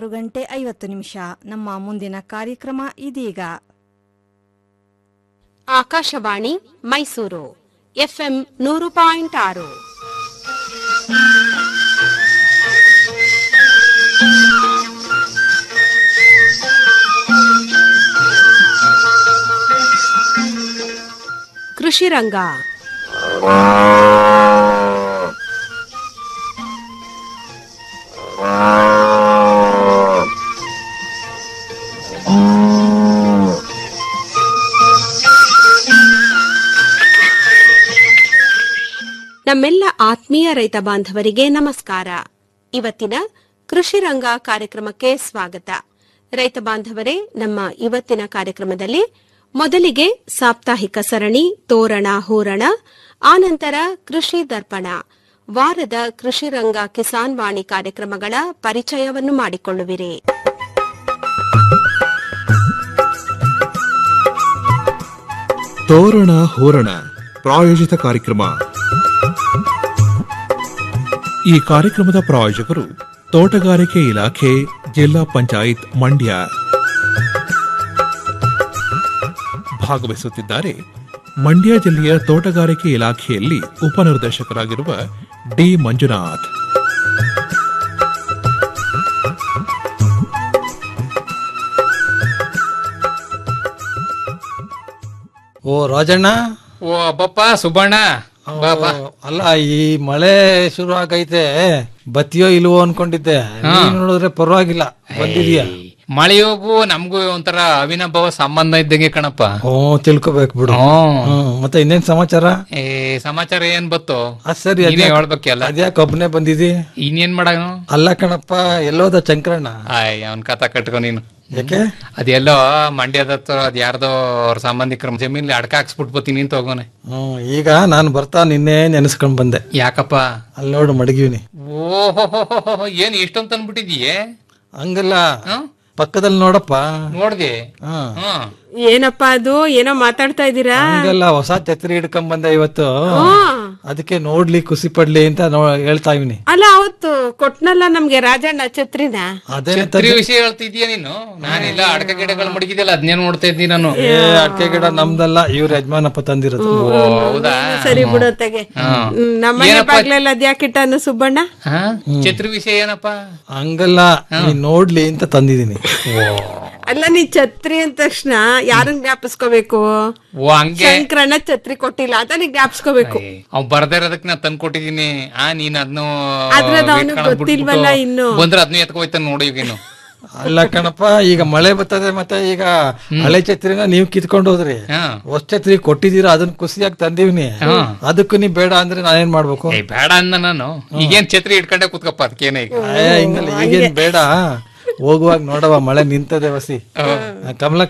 ಆರು ಗಂಟೆ ಐವತ್ತು ನಿಮಿಷ ನಮ್ಮ ಮುಂದಿನ ಕಾರ್ಯಕ್ರಮ ಇದೀಗ ಆಕಾಶವಾಣಿ ಮೈಸೂರು ಎಫ್ಎಂ ನೂರು ಪಾಯಿಂಟ್ ಆರು ಕೃಷಿ ರಂಗ ನಮ್ಮೆಲ್ಲ ಆತ್ಮೀಯ ರೈತ ಬಾಂಧವರಿಗೆ ನಮಸ್ಕಾರ ಇವತ್ತಿನ ಕೃಷಿ ರಂಗ ಕಾರ್ಯಕ್ರಮಕ್ಕೆ ಸ್ವಾಗತ ರೈತ ಬಾಂಧವರೇ ನಮ್ಮ ಇವತ್ತಿನ ಕಾರ್ಯಕ್ರಮದಲ್ಲಿ ಮೊದಲಿಗೆ ಸಾಪ್ತಾಹಿಕ ಸರಣಿ ತೋರಣ ಹೂರಣ ಆನಂತರ ಕೃಷಿ ದರ್ಪಣ ವಾರದ ಕೃಷಿ ರಂಗ ಕಿಸಾನ್ ವಾಣಿ ಕಾರ್ಯಕ್ರಮಗಳ ಪರಿಚಯವನ್ನು ಮಾಡಿಕೊಳ್ಳುವಿರಿ ತೋರಣ ಹೋರಣ ಪ್ರಾಯೋಜಿತ ಕಾರ್ಯಕ್ರಮ ಈ ಕಾರ್ಯಕ್ರಮದ ಪ್ರಾಯೋಜಕರು ತೋಟಗಾರಿಕೆ ಇಲಾಖೆ ಜಿಲ್ಲಾ ಪಂಚಾಯತ್ ಮಂಡ್ಯ ಭಾಗವಹಿಸುತ್ತಿದ್ದಾರೆ ಮಂಡ್ಯ ಜಿಲ್ಲೆಯ ತೋಟಗಾರಿಕೆ ಇಲಾಖೆಯಲ್ಲಿ ಉಪನಿರ್ದೇಶಕರಾಗಿರುವ ಡಿ ಮಂಜುನಾಥ್ ಓ ರಾಜಣ್ಣ ಓ ಅಬ್ಬಪ್ಪ ಸುಬ್ಬಣ್ಣ ಬಾ ಬಾ ಅಲ್ಲ ಈ ಮಳೆ ಶುರು ಆಗೈತೆ ಬತ್ತಿಯೋ ಇಲ್ವೋ ಅನ್ಕೊಂಡಿದ್ದೆ ನೀನ್ ನೋಡಿದ್ರೆ ಪರವಾಗಿಲ್ಲ ಬಂದಿದ್ಯಾ ಮಳೆಯೋಗು ನಮಗೂ ಒಂಥರ ಅವಿನಾಭಾವ ಸಂಬಂಧ ಇದ್ದಂಗೆ ಕಣಪ್ಪ ಓ ತಿಳ್ಕೊಬೇಕು ಬಿಡು ಹ್ಮ್. ಹ್ಮ್. ಮತ್ತೆ ಇನ್ನೇನ್ ಸಮಾಚಾರ ಏ ಸಮಾಚಾರ ಏನ್ ಬತ್ತು ಅದ್ ಸರಿ ನೀನೇ ಹೇಳ್ಬೇಕಲ್ಲ ಅದ್ಯಾಕೆ ಒಬ್ನೇ ಬಂದಿದಿ ಇನ್ನೇನ್ ಮಾಡನು ಅಲ್ಲ ಕಣಪ್ಪ ಎಲ್ಲೋದ ಚಂಕ್ರಣ್ಣ ಆಯ್ ಅವನ್ ಕಥ ಕಟ್ಕೊ ನೀನು ಯಾಕೆ ಅದೆಲ್ಲೋ ಮಂಡ್ಯದ ಹತ್ರ ಅದ್ ಯಾರ್ದೋ ಅವ್ರ ಸಂಬಂಧಿಕರ ಜಮೀನ್ಲಿ ಅಡ್ಕ ಹಾಕ್ಸ್ಬಿಟ್ ಬತ್ತೀನಿ ಅಂತ ಹೋಗೋನೆ ಹ್ಮ್ ಈಗ ನಾನು ಬರ್ತಾ ನಿನ್ನೆ ನೆನೆಸ್ಕೊಂಡ್ ಬಂದೆ ಯಾಕಪ್ಪ ಅಲ್ಲಿ ನೋಡು ಮಡಗಿವ್ನಿ ಓಹೋ ಏನ್ ಇಷ್ಟೊಂತ ಅನ್ಬಿಟ್ಟಿದೀಯೇ ಹಂಗಲ್ಲ ಹ್ಮ್? ಪಕ್ಕದಲ್ಲಿ ನೋಡಪ್ಪ ನೋಡ್ದೆ ಹ್ಮ್ ಹ್ಮ್ ಏನಪ್ಪ ಅದು ಏನೋ ಮಾತಾಡ್ತಾ ಇದ್ದೀರಾ ಹಂಗಲ್ಲ ಹೊಸ ಛತ್ರಿ ಹಿಡ್ಕೊಂಡ್ ಬಂದೆ ಇವತ್ತು ಅದಕ್ಕೆ ನೋಡ್ಲಿ ಖುಷಿ ಪಡ್ಲಿ ಅಂತ ನೋ ಹೇಳ್ತಾ ಇವ್ನಿ ಅಲ್ಲ ಅವತ್ತು ಕೊಟ್ನಲ್ಲ ನಮ್ಗೆ ರಾಜಣ್ಣ ಛತ್ರಿನ ಅದೇ ಛತ್ರಿ ವಿಷಯ ಹೇಳ್ತಿದ್ಯಾ ನೀನು ನಾನೆಲ್ಲ ಅಡಕೆ ಗಿಡಗಳು ಮಡಗಿದ್ಯಲ್ಲ ಅದನ್ನೇ ನೋಡ್ತಾ ಇದ್ದೀನಿ ನಾನು ಅಡಿಕೆ ಗಿಡ ನಮ್ದಲ್ಲ ಇವ್ರ ಯಜಮಾನಪ್ಪ ತಂದಿರೋದು ಓ ಹೌದಾ ಸರಿ ಬಿಡೋತೆಗೆ ನಮ್ಮನೆ ಬಾಗ್ಲೆಲ್ಲ ಅದ್ಯಾಕಿಟ್ಟಾನು ಸುಬ್ಬಣ್ಣ ಹಾ? ಛತ್ರಿ ವಿಷಯ ಏನಪ್ಪ ಹಂಗಲ್ಲ ನೀನ್ ನೋಡ್ಲಿ ಅಂತ ತಂದಿದೀನಿ ಅಲ್ಲ ನೀ ಛತ್ರಿ ಅಂದ ತಕ್ಷಣ ಯಾರನ್ನ ಜ್ಞಾಪಿಸ್ಕೋಬೇಕು ಓ ಹಂಗೆ ಶಂಕರಣ್ಣ ಛತ್ರಿ ಕೊಟ್ಟಿಲ್ಲ ಅದನ್ನ ಜ್ಞಾಪಿಸ್ಕೋಬೇಕು ಅವ್ ಬರ್ದೇ ಇರೋದಕ್ಕೆ ನಾ ತಂದ್ ಕೊಟ್ಟಿದೀನಿ ಆ ನೀನ್ ಅದನ್ನು ಆದ್ರೆ ಅದು ಅವ್ನಿಗ್ ಗೊತ್ತಿಲ್ವಲ್ಲ ಇನ್ನು. ಬಂದ್ರೆ ಅದನ್ನ ಎತ್ಕೋಯ್ತಾನ ನೋಡಿ ಈಗ ಇನ್ನು ಅಲ್ಲ ಕಣಪ್ಪ ಈಗ ಮಳೆ ಬರ್ತದೆ ಮತ್ತೆ ಈಗ ಹಳೆ ಛತ್ರಿನ ನೀವ್ ಕಿತ್ಕೊಂಡು ಹೋದ್ರಿ ಹಾ ಹೊಸ ಛತ್ರಿ ಕೊಟ್ಟಿದೀರಾ ಅದನ್ನ ಖುಷಿಯಾಗಿ ತಂದಿವ್ನಿ ಅದಕ್ಕೂ ನೀವ್ ಬೇಡ ಅಂದ್ರೆ ನಾನೇನ್ ಮಾಡ್ಬೇಕು ಏ ಬೇಡ ಅಂದ ನಾನು ಈಗೇನ್ ಛತ್ರಿ ಇಟ್ಕೊಂಡೆ ಕೂತ್ಕಪ್ಪ ಅದಕ್ಕೇನೆ ಈಗ ಏ, ಹಿಂಗಲ್ಲ ಈಗೇನ್ ಬೇಡ ಹೋಗುವಾಗ ನೋಡವ ಮಳೆ ನಿಂತದೆ ವಸಿ ಕಮಲಕ್ಕ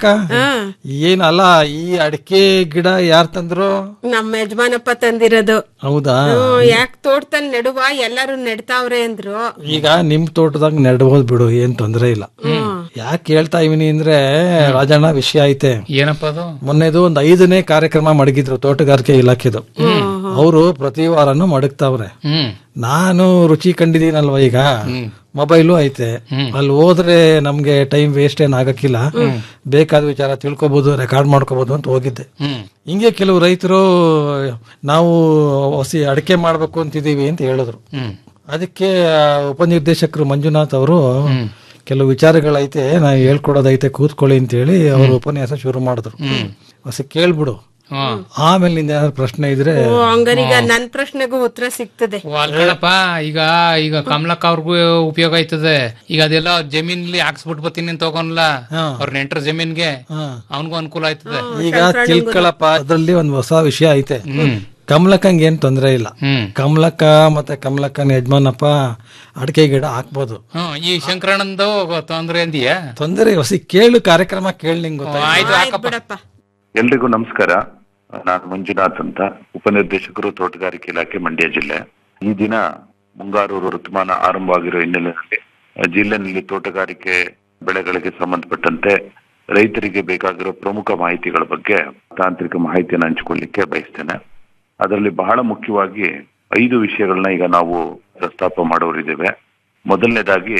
ಏನ್ ಅಲ್ಲ ಈ ಅಡಿಕೆ ಗಿಡ ಯಾರ್ ತಂದ್ರು ನಮ್ಮ ಯಜಮಾನಪ್ಪ ತಂದಿರೋದು ಹೌದಾ ಯಾಕೆ ತೋಟದಲ್ಲಿ ನೆಡುವ ಎಲ್ಲಾರು ನೆಡ್ತಾವ್ರೆ ಅಂದ್ರು ಈಗ ನಿಮ್ ತೋಟದಾಗ ನೆಡ್ಬೋದು ಬಿಡು ಏನ್ ತೊಂದ್ರೆ ಇಲ್ಲ ಯಾಕೆ ಹೇಳ್ತಾ ಇವನಿ ಅಂದ್ರೆ ರಾಜಣ್ಣ ವಿಷಯ ಐತೆ ಏನಪ್ಪ ಅದು ಮೊನ್ನೆದು ಒಂದ್ ಐದನೇ ಕಾರ್ಯಕ್ರಮ ಮಡಗಿದ್ರು ತೋಟಗಾರಿಕೆ ಇಲಾಖೆದು ಅವರು ಪ್ರತಿ ವಾರನು ಮಡಗ್ತಾವ್ರೆ ಹ್ಮ್ ನಾನು ರುಚಿ ಕಂಡಿದ್ದೀನಲ್ವ ಈಗ ಮೊಬೈಲು ಐತೆ ಅಲ್ಲಿ ಹೋದ್ರೆ ನಮ್ಗೆ ಟೈಮ್ ವೇಸ್ಟ್ ಏನ್ ಆಗಕ್ಕಿಲ್ಲ ಬೇಕಾದ ವಿಚಾರ ತಿಳ್ಕೊಬಹುದು ರೆಕಾರ್ಡ್ ಮಾಡ್ಕೋಬಹುದು ಅಂತ ಹೋಗಿದ್ದೆ ಹ್ಮ್ ಹಿಂಗೆ ಕೆಲವು ರೈತರು ನಾವು ಹೊಸಿ ಅಡಿಕೆ ಮಾಡ್ಬೇಕು ಅಂತಿದೀವಿ ಅಂತ ಹೇಳಿದ್ರು ಹ್ಮ್ ಅದಕ್ಕೆ ಆ, ಉಪನಿರ್ದೇಶಕರು ಮಂಜುನಾಥ್ ಅವರು ಕೆಲವು ವಿಚಾರಗಳೈತೆ ನಾವು ಹೇಳ್ಕೊಡೋದೈತೆ ಕೂತ್ಕೊಳ್ಳಿ ಅಂತ ಹೇಳಿ ಅವರು ಉಪನ್ಯಾಸ ಶುರು ಮಾಡಿದ್ರು ಹೊಸ ಕೇಳ್ಬಿಡು ಹ್ಮ್ ಆಮೇಲೆ ನಿಂದ ಏನಾದ್ರು ಪ್ರಶ್ನೆ ಇದ್ರೆ ಓ ಹಂಗಾರೀಗ ನನ್ ಪ್ರಶ್ನೆಗೂ ಉತ್ತರ ಸಿಗ್ತದೆ ಓ, ಅಲ್ ಕಣಪ್ಪ ಈಗ ಈಗ ಕಮಲಕ್ಕ ಅವ್ರಿಗೂ ಉಪಯೋಗ ಆಯ್ತದೆ ಈಗ ಅದೆಲ್ಲ ಜಮೀನ್ಲಿ ಹಾಕ್ಸ್ಬಿಟ್ ಬರ್ತೀನಿ ಅಂತ ಹೋಗೋನ್ಲ ಅವ್ರ ನೆಂಟ್ರ ಜಮೀನ್ಗೆ ಅವನ್ಗೂ ಅನುಕೂಲ ಆಯ್ತದೆ ಈಗ ತಿಳ್ಕೊಳಪ್ಪ ಅದ್ರಲ್ಲಿ ಒಂದು ಹೊಸ ವಿಷಯ ಐತೆ ಹ್ಮ್ ಕಮಲಕ್ಕಂಗೆ ಏನ್ ತೊಂದ್ರೆ ಇಲ್ಲ ಹ್ಮ್ ಕಮಲಕ್ಕ ಮತ್ತೆ ಕಮಲಕ್ಕನ ಯಜಮಾನಪ್ಪ ಅಡಿಕೆ ಗಿಡ ಹಾಕ್ಬೋದು ಹ್ಮ್ ಈ ಶಂಕರಣ್ಣಂದು ತೊಂದ್ರೆ ಅಂದಿಯಾ ತೊಂದರೆ ಹೊಸಿ ಕೇಳು ಕಾರ್ಯಕ್ರಮ ಕೇಳಿ ನಿಂಗೆ ಗೊತ್ತಾಯ್ತು ಆಯ್ತು ಹಾಕಪ್ಪ ಬಿಡಪ್ಪ ಎಲ್ರಿಗೂ ನಮಸ್ಕಾರ ನಾನು ಮಂಜುನಾಥ್ ಅಂತ ಉಪನಿರ್ದೇಶಕರು ತೋಟಗಾರಿಕೆ ಇಲಾಖೆ ಮಂಡ್ಯ ಜಿಲ್ಲೆ ಈ ದಿನ ಮುಂಗಾರು ಋತುಮಾನ ಆರಂಭವಾಗಿರೋ ಹಿನ್ನೆಲೆಯಲ್ಲಿ ಆ, ಜಿಲ್ಲೆನಲ್ಲಿ ತೋಟಗಾರಿಕೆ ಬೆಳೆಗಳಿಗೆ ಸಂಬಂಧಪಟ್ಟಂತೆ ರೈತರಿಗೆ ಬೇಕಾಗಿರೋ ಪ್ರಮುಖ ಮಾಹಿತಿಗಳ ಬಗ್ಗೆ ತಾಂತ್ರಿಕ ಮಾಹಿತಿಯನ್ನು ಹಂಚಿಕೊಳ್ಳಿಕ್ಕೆ ಬಯಸ್ತೇನೆ ಅದರಲ್ಲಿ ಬಹಳ ಮುಖ್ಯವಾಗಿ ಐದು ವಿಷಯಗಳನ್ನ ಈಗ ನಾವು ಪ್ರಸ್ತಾಪ ಮಾಡೋರಿದ್ದೇವೆ ಮೊದಲನೇದಾಗಿ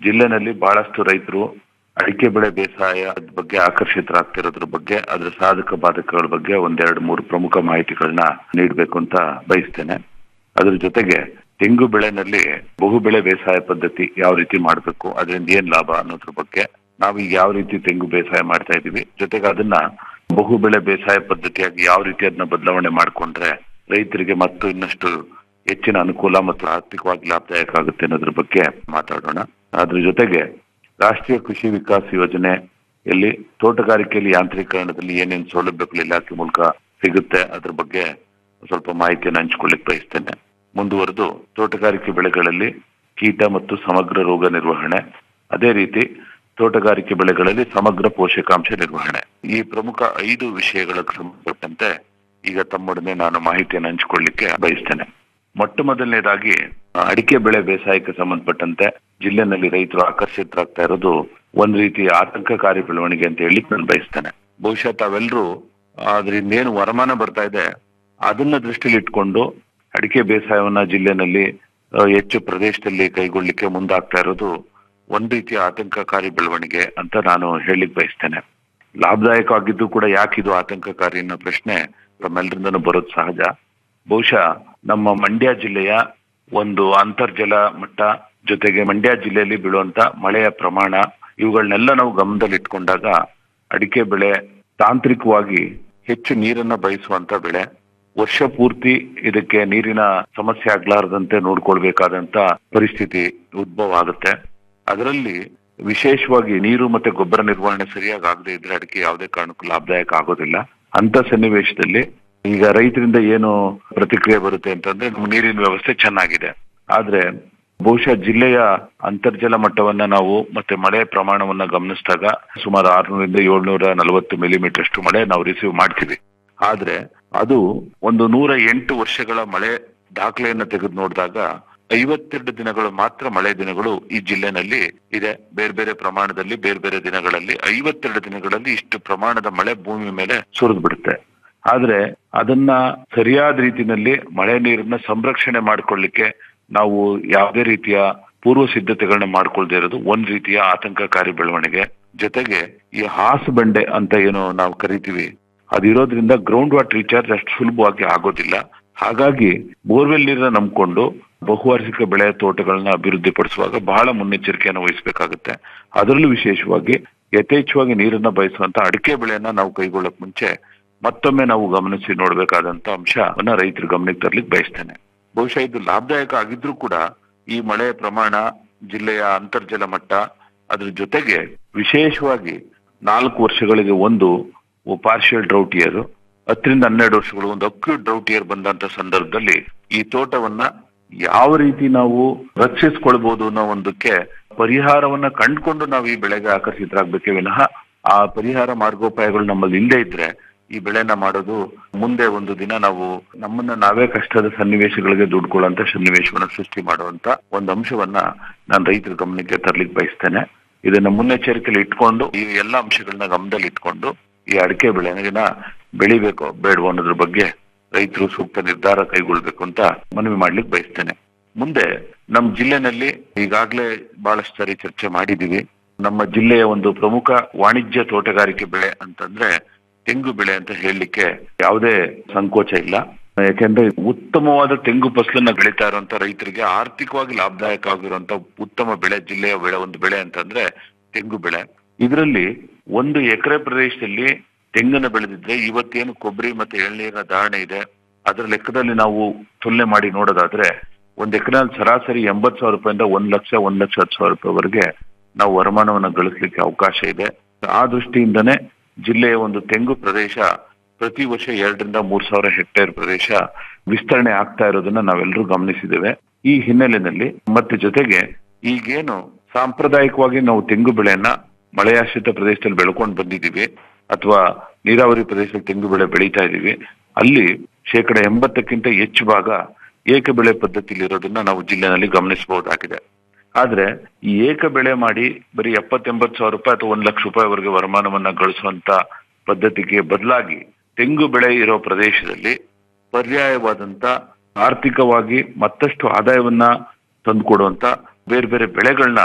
ಜಿಲ್ಲೆನಲ್ಲಿ ಬಹಳಷ್ಟು ರೈತರು ಅಡಿಕೆ ಬೆಳೆ ಬೇಸಾಯ ಬಗ್ಗೆ ಆಕರ್ಷಿತರಾಗ್ತಿರೋದ್ರ ಬಗ್ಗೆ ಅದರ ಸಾಧಕ ಬಾಧಕಗಳ ಬಗ್ಗೆ ಒಂದೆರಡು ಮೂರು ಪ್ರಮುಖ ಮಾಹಿತಿಗಳನ್ನ ನೀಡಬೇಕು ಅಂತ ಬಯಸ್ತೇನೆ ಅದ್ರ ಜೊತೆಗೆ ತೆಂಗು ಬೆಳೆನಲ್ಲಿ ಬಹು ಬೆಳೆ ಬೇಸಾಯ ಪದ್ಧತಿ ಯಾವ ರೀತಿ ಮಾಡಬೇಕು ಅದರಿಂದ ಏನ್ ಲಾಭ ಅನ್ನೋದ್ರ ಬಗ್ಗೆ ನಾವು ಈಗ ಯಾವ ರೀತಿ ತೆಂಗು ಬೇಸಾಯ ಮಾಡ್ತಾ ಇದೀವಿ ಜೊತೆಗೆ ಅದನ್ನ ಬಹು ಬೆಳೆ ಬೇಸಾಯ ಪದ್ಧತಿಯಾಗಿ ಯಾವ ರೀತಿ ಅದನ್ನ ಬದಲಾವಣೆ ಮಾಡ್ಕೊಂಡ್ರೆ ರೈತರಿಗೆ ಮತ್ತು ಇನ್ನಷ್ಟು ಹೆಚ್ಚಿನ ಅನುಕೂಲ ಮತ್ತು ಆರ್ಥಿಕವಾಗಿ ಲಾಭದಾಯಕ ಆಗುತ್ತೆ ಅನ್ನೋದ್ರ ಬಗ್ಗೆ ಮಾತಾಡೋಣ ಅದ್ರ ಜೊತೆಗೆ ರಾಷ್ಟ್ರೀಯ ಕೃಷಿ ವಿಕಾಸ್ ಯೋಜನೆಯಲ್ಲಿ ತೋಟಗಾರಿಕೆಯಲ್ಲಿ ಯಾಂತ್ರೀಕರಣದಲ್ಲಿ ಏನೇನು ಸೌಲಭ್ಯಗಳು ಇಲಾಖೆ ಮೂಲಕ ಸಿಗುತ್ತೆ ಅದ್ರ ಬಗ್ಗೆ ಸ್ವಲ್ಪ ಮಾಹಿತಿಯನ್ನು ಹಂಚ್ಕೊಳ್ಳಿಕ್ ಬಯಸ್ತೇನೆ ಮುಂದುವರೆದು ತೋಟಗಾರಿಕೆ ಬೆಳೆಗಳಲ್ಲಿ ಕೀಟ ಮತ್ತು ಸಮಗ್ರ ರೋಗ ನಿರ್ವಹಣೆ ಅದೇ ರೀತಿ ತೋಟಗಾರಿಕೆ ಬೆಳೆಗಳಲ್ಲಿ ಸಮಗ್ರ ಪೋಷಕಾಂಶ ನಿರ್ವಹಣೆ ಈ ಪ್ರಮುಖ ಐದು ವಿಷಯಗಳಿಗೆ ಸಂಬಂಧಪಟ್ಟಂತೆ ಈಗ ತಮ್ಮೊಡನೆ ನಾನು ಮಾಹಿತಿಯನ್ನು ಹಂಚಿಕೊಳ್ಳಿಕ್ಕೆ ಬಯಸ್ತೇನೆ ಮೊಟ್ಟ ಮೊದಲನೇದಾಗಿ ಆ, ಅಡಿಕೆ ಬೆಳೆ ಬೇಸಾಯಕ್ಕೆ ಸಂಬಂಧಪಟ್ಟಂತೆ ಜಿಲ್ಲೆನಲ್ಲಿ ರೈತರು ಆಕರ್ಷಿತರಾಗ್ತಾ ಇರೋದು ಒಂದ್ ರೀತಿ ಆತಂಕಕಾರಿ ಬೆಳವಣಿಗೆ ಅಂತ ಹೇಳಿ ನಾನು ಬಯಸ್ತೇನೆ ಬಹುಶಃ ತಾವೆಲ್ಲರೂ ಅದರಿಂದ ಏನು ವರಮಾನ ಬರ್ತಾ ಇದೆ ಅದನ್ನ ದೃಷ್ಟಿಲಿ ಇಟ್ಕೊಂಡು ಅಡಿಕೆ ಬೇಸಾಯವನ್ನ ಜಿಲ್ಲೆನಲ್ಲಿ ಆ, ಹೆಚ್ಚು ಪ್ರದೇಶದಲ್ಲಿ ಕೈಗೊಳ್ಳಿಕ್ಕೆ ಮುಂದಾಗ್ತಾ ಇರೋದು ಒಂದ್ ರೀತಿಯ ಆತಂಕಕಾರಿ ಬೆಳವಣಿಗೆ ಅಂತ ನಾನು ಹೇಳಿಕ್ ಬಯಸ್ತೇನೆ ಲಾಭದಾಯಕವಾಗಿದ್ದು ಕೂಡ ಯಾಕೆ ಇದು ಆತಂಕಕಾರಿ ಅನ್ನೋ ಪ್ರಶ್ನೆ ನಮ್ಮೆಲ್ಲರಿಂದನೂ ಬರೋದು ಸಹಜ ಬಹುಶಃ ನಮ್ಮ ಮಂಡ್ಯ ಜಿಲ್ಲೆಯ ಒಂದು ಅಂತರ್ಜಲ ಮಟ್ಟ ಜೊತೆಗೆ ಮಂಡ್ಯ ಜಿಲ್ಲೆಯಲ್ಲಿ ಬೀಳುವಂತ ಮಳೆಯ ಪ್ರಮಾಣ ಇವುಗಳನ್ನೆಲ್ಲ ನಾವು ಗಮನದಲ್ಲಿ ಇಟ್ಕೊಂಡಾಗ ಅಡಿಕೆ ಬೆಳೆ ತಾಂತ್ರಿಕವಾಗಿ ಹೆಚ್ಚು ನೀರನ್ನ ಬಯಸುವಂತ ಬೆಳೆ ವರ್ಷ ಪೂರ್ತಿ ಇದಕ್ಕೆ ನೀರಿನ ಸಮಸ್ಯೆ ಆಗ್ಲಾರ್ದಂತೆ ನೋಡ್ಕೊಳ್ಬೇಕಾದಂತ ಪರಿಸ್ಥಿತಿ ಉದ್ಭವ ಆಗುತ್ತೆ ಅದರಲ್ಲಿ ವಿಶೇಷವಾಗಿ ನೀರು ಮತ್ತೆ ಗೊಬ್ಬರ ನಿರ್ವಹಣೆ ಸರಿಯಾಗಿ ಆಗದೆ ಇದ್ರೆ ಅಡಿಕೆ ಯಾವುದೇ ಕಾರಣಕ್ಕೂ ಲಾಭದಾಯಕ ಆಗೋದಿಲ್ಲ ಅಂತ ಸನ್ನಿವೇಶದಲ್ಲಿ ಈಗ ರೈತರಿಂದ ಏನು ಪ್ರತಿಕ್ರಿಯೆ ಬರುತ್ತೆ ಅಂತಂದ್ರೆ ನಮ್ಮ ನೀರಿನ ವ್ಯವಸ್ಥೆ ಚೆನ್ನಾಗಿದೆ ಆದ್ರೆ ಬಹುಶಃ ಜಿಲ್ಲೆಯ ಅಂತರ್ಜಲ ಮಟ್ಟವನ್ನ ನಾವು ಮತ್ತೆ ಮಳೆ ಪ್ರಮಾಣವನ್ನ ಗಮನಿಸಿದಾಗ ಸುಮಾರು ಆರ್ನೂರಿಂದ ಏಳ್ನೂರ ನಲವತ್ತು ಮಿಲಿಮೀಟರ್ ಅಷ್ಟು ಮಳೆ ನಾವು ರಿಸೀವ್ ಮಾಡ್ತೀವಿ ಆದ್ರೆ ಅದು ಒಂದು ನೂರ ಎಂಟು ವರ್ಷಗಳ ಮಳೆ ದಾಖಲೆಯನ್ನ ತೆಗೆದು ನೋಡಿದಾಗ ಐವತ್ತೆರಡು ದಿನಗಳು ಮಾತ್ರ ಮಳೆ ದಿನಗಳು ಈ ಜಿಲ್ಲೆನಲ್ಲಿ ಇದೆ ಬೇರೆ ಬೇರೆ ಪ್ರಮಾಣದಲ್ಲಿ ಬೇರೆ ಬೇರೆ ದಿನಗಳಲ್ಲಿ ಐವತ್ತೆರಡು ದಿನಗಳಲ್ಲಿ ಇಷ್ಟು ಪ್ರಮಾಣದ ಮಳೆ ಭೂಮಿ ಮೇಲೆ ಸುರಿದು ಬಿಡುತ್ತೆ ಆದ್ರೆ ಅದನ್ನ ಸರಿಯಾದ ರೀತಿನಲ್ಲಿ ಮಳೆ ನೀರನ್ನ ಸಂರಕ್ಷಣೆ ಮಾಡ್ಕೊಳ್ಳಿಕ್ಕೆ ನಾವು ಯಾವುದೇ ರೀತಿಯ ಪೂರ್ವ ಸಿದ್ಧತೆಗಳನ್ನ ಮಾಡ್ಕೊಳ್ದೇ ಇರೋದು ಒಂದ್ ರೀತಿಯ ಆತಂಕಕಾರಿ ಬೆಳವಣಿಗೆ ಜೊತೆಗೆ ಈ ಹಾಸು ಬಂಡೆ ಅಂತ ಏನು ನಾವು ಕರಿತೀವಿ ಅದಿರೋದ್ರಿಂದ ಗ್ರೌಂಡ್ ವಾಟರ್ ರೀಚಾರ್ಜ್ ಅಷ್ಟು ಸುಲಭವಾಗಿ ಆಗೋದಿಲ್ಲ ಹಾಗಾಗಿ ಬೋರ್ವೆಲ್ ನೀರನ್ನ ನಂಬ್ಕೊಂಡು ಬಹುವಾರ್ಷಿಕ ಬೆಳೆ ತೋಟಗಳನ್ನ ಅಭಿವೃದ್ಧಿ ಪಡಿಸುವಾಗ ಬಹಳ ಮುನ್ನೆಚ್ಚರಿಕೆಯನ್ನು ವಹಿಸಬೇಕಾಗುತ್ತೆ ಅದರಲ್ಲೂ ವಿಶೇಷವಾಗಿ ಯಥೇಚ್ಛವಾಗಿ ನೀರನ್ನ ಬಯಸುವಂತ ಅಡಿಕೆ ಬೆಳೆಯನ್ನ ನಾವು ಕೈಗೊಳ್ಳಕ್ ಮುಂಚೆ ಮತ್ತೊಮ್ಮೆ ನಾವು ಗಮನಿಸಿ ನೋಡ್ಬೇಕಾದಂತ ಅಂಶವನ್ನ ರೈತರ ಗಮನಕ್ಕೆ ತರ್ಲಿಕ್ಕೆ ಬಯಸ್ತೇನೆ ಬಹುಶಃ ಇದು ಲಾಭದಾಯಕ ಆಗಿದ್ರೂ ಕೂಡ ಈ ಮಳೆಯ ಪ್ರಮಾಣ ಜಿಲ್ಲೆಯ ಅಂತರ್ಜಲ ಮಟ್ಟ ಅದ್ರ ಜೊತೆಗೆ ವಿಶೇಷವಾಗಿ ನಾಲ್ಕು ವರ್ಷಗಳಿಗೆ ಒಂದು ಪಾರ್ಷಿಯಲ್ ಡ್ರೌಟ್ ಇಯರ್ ಹತ್ತರಿಂದ ಹನ್ನೆರಡು ವರ್ಷಗಳು ಒಂದು ಅಕ್ಯೂಟ್ ಡ್ರೌಟ್ ಇಯರ್ ಬಂದಂತ ಸಂದರ್ಭದಲ್ಲಿ ಈ ತೋಟವನ್ನ ಯಾವ ರೀತಿ ನಾವು ರಕ್ಷಿಸ್ಕೊಳ್ಬಹುದು ಅನ್ನೋ ಒಂದಕ್ಕೆ ಪರಿಹಾರವನ್ನ ಕಂಡುಕೊಂಡು ನಾವು ಈ ಬೆಳೆಗೆ ಆಕರ್ಷಿತರಾಗಬೇಕೇ ವಿನಃ ಆ ಪರಿಹಾರ ಮಾರ್ಗೋಪಾಯಗಳು ನಮ್ಮಲ್ಲಿ ಇಲ್ಲದೆ ಇದ್ರೆ ಈ ಬೆಳೆನ ಮಾಡೋದು ಮುಂದೆ ಒಂದು ದಿನ ನಾವು ನಮ್ಮನ್ನ ನಾವೇ ಕಷ್ಟದ ಸನ್ನಿವೇಶಗಳಿಗೆ ದುಡ್ಕೊಳ್ಳುವಂತ ಸನ್ನಿವೇಶವನ್ನ ಸೃಷ್ಟಿ ಮಾಡುವಂತ ಒಂದು ಅಂಶವನ್ನ ನಾನು ರೈತರ ಗಮನಕ್ಕೆ ತರ್ಲಿಕ್ಕೆ ಬಯಸ್ತೇನೆ ಇದನ್ನ ಮುನ್ನೆಚ್ಚರಿಕೆಯಲ್ಲಿ ಇಟ್ಕೊಂಡು ಈ ಎಲ್ಲಾ ಅಂಶಗಳನ್ನ ಗಮನದಲ್ಲಿ ಇಟ್ಕೊಂಡು ಈ ಅಡಿಕೆ ಬೆಳೆನ ಬೆಳಿಬೇಕು ಬೇಡವೋ ಅನ್ನೋದ್ರ ಬಗ್ಗೆ ರೈತರು ಸೂಕ್ತ ನಿರ್ಧಾರ ಕೈಗೊಳ್ಬೇಕು ಅಂತ ಮನವಿ ಮಾಡ್ಲಿಕ್ಕೆ ಬಯಸ್ತೇನೆ ಮುಂದೆ ನಮ್ಮ ಜಿಲ್ಲೆನಲ್ಲಿ ಈಗಾಗಲೇ ಬಹಳಷ್ಟು ಸಾರಿ ಚರ್ಚೆ ಮಾಡಿದೀವಿ ನಮ್ಮ ಜಿಲ್ಲೆಯ ಒಂದು ಪ್ರಮುಖ ವಾಣಿಜ್ಯ ತೋಟಗಾರಿಕೆ ಬೆಳೆ ಅಂತಂದ್ರೆ ತೆಂಗು ಬೆಳೆ ಅಂತ ಹೇಳಲಿಕ್ಕೆ ಯಾವುದೇ ಸಂಕೋಚ ಇಲ್ಲ ಯಾಕೆಂದ್ರೆ ಉತ್ತಮವಾದ ತೆಂಗು ಫಸಲನ್ನ ಬೆಳೀತಾ ಇರುವಂತ ರೈತರಿಗೆ ಆರ್ಥಿಕವಾಗಿ ಲಾಭದಾಯಕ ಆಗಿರುವಂತ ಉತ್ತಮ ಬೆಳೆ ಜಿಲ್ಲೆಯ ಬೆಳೆ ಒಂದು ಬೆಳೆ ಅಂತಂದ್ರೆ ತೆಂಗು ಬೆಳೆ ಇದರಲ್ಲಿ ಒಂದು ಎಕರೆ ಪ್ರದೇಶದಲ್ಲಿ ತೆಂಗನ್ನ ಬೆಳೆದಿದ್ರೆ ಇವತ್ತೇನು ಕೊಬ್ಬರಿ ಮತ್ತೆ ಎಳ್ನೀರಿನ ಧಾರಣೆ ಇದೆ ಅದರ ಲೆಕ್ಕದಲ್ಲಿ ನಾವು ತುಲನೆ ಮಾಡಿ ನೋಡೋದಾದ್ರೆ ಒಂದ್ ಎಕರೆನಲ್ಲಿ ಸರಾಸರಿ ಎಂಬತ್ ಸಾವಿರ ರೂಪಾಯಿಂದ ಒಂದ್ ಲಕ್ಷ ಒಂದ್ ಲಕ್ಷ ಹತ್ತು ಸಾವಿರ ರೂಪಾಯಿವರೆಗೆ ನಾವು ವರಮಾನವನ್ನ ಗಳಿಸ್ಲಿಕ್ಕೆ ಅವಕಾಶ ಇದೆ ಆ ದೃಷ್ಟಿಯಿಂದನೇ ಜಿಲ್ಲೆಯ ಒಂದು ತೆಂಗು ಪ್ರದೇಶ ಪ್ರತಿ ವರ್ಷ ಎರಡರಿಂದ ಮೂರ್ ಸಾವಿರ ಹೆಕ್ಟೇರ್ ಪ್ರದೇಶ ವಿಸ್ತರಣೆ ಆಗ್ತಾ ಇರೋದನ್ನ ನಾವೆಲ್ಲರೂ ಗಮನಿಸಿದ್ದೇವೆ ಈ ಹಿನ್ನೆಲೆಯಲ್ಲಿ ಮತ್ತೆ ಜೊತೆಗೆ ಈಗೇನು ಸಾಂಪ್ರದಾಯಿಕವಾಗಿ ನಾವು ತೆಂಗು ಬೆಳೆಯನ್ನ ಮಳೆಯಾಶ್ರಿತ ಪ್ರದೇಶದಲ್ಲಿ ಬೆಳ್ಕೊಂಡು ಬಂದಿದ್ದೀವಿ ಅಥವಾ ನೀರಾವರಿ ಪ್ರದೇಶದಲ್ಲಿ ತೆಂಗು ಬೆಳೆ ಬೆಳೀತಾ ಇದೀವಿ ಅಲ್ಲಿ ಶೇಕಡ ಎಂಬತ್ತಕ್ಕಿಂತ ಹೆಚ್ಚು ಭಾಗ ಏಕ ಬೆಳೆ ಪದ್ಧತಿಯಲ್ಲಿ ಇರೋದನ್ನ ನಾವು ಜಿಲ್ಲೆನಲ್ಲಿ ಗಮನಿಸಬಹುದಾಗಿದೆ ಆದ್ರೆ ಈ ಏಕ ಬೆಳೆ ಮಾಡಿ ಬರೀ ಎಪ್ಪತ್ತೆಂಬತ್ತು ಸಾವಿರ ರೂಪಾಯಿ ಅಥವಾ ಒಂದ್ ಲಕ್ಷ ರೂಪಾಯಿವರೆಗೆ ವರಮಾನವನ್ನ ಗಳಿಸುವಂತ ಪದ್ಧತಿಗೆ ಬದಲಾಗಿ ತೆಂಗು ಬೆಳೆ ಇರೋ ಪ್ರದೇಶದಲ್ಲಿ ಪರ್ಯಾಯವಾದಂತ ಆರ್ಥಿಕವಾಗಿ ಮತ್ತಷ್ಟು ಆದಾಯವನ್ನ ತಂದುಕೊಡುವಂತ ಬೇರೆ ಬೇರೆ ಬೆಳೆಗಳನ್ನ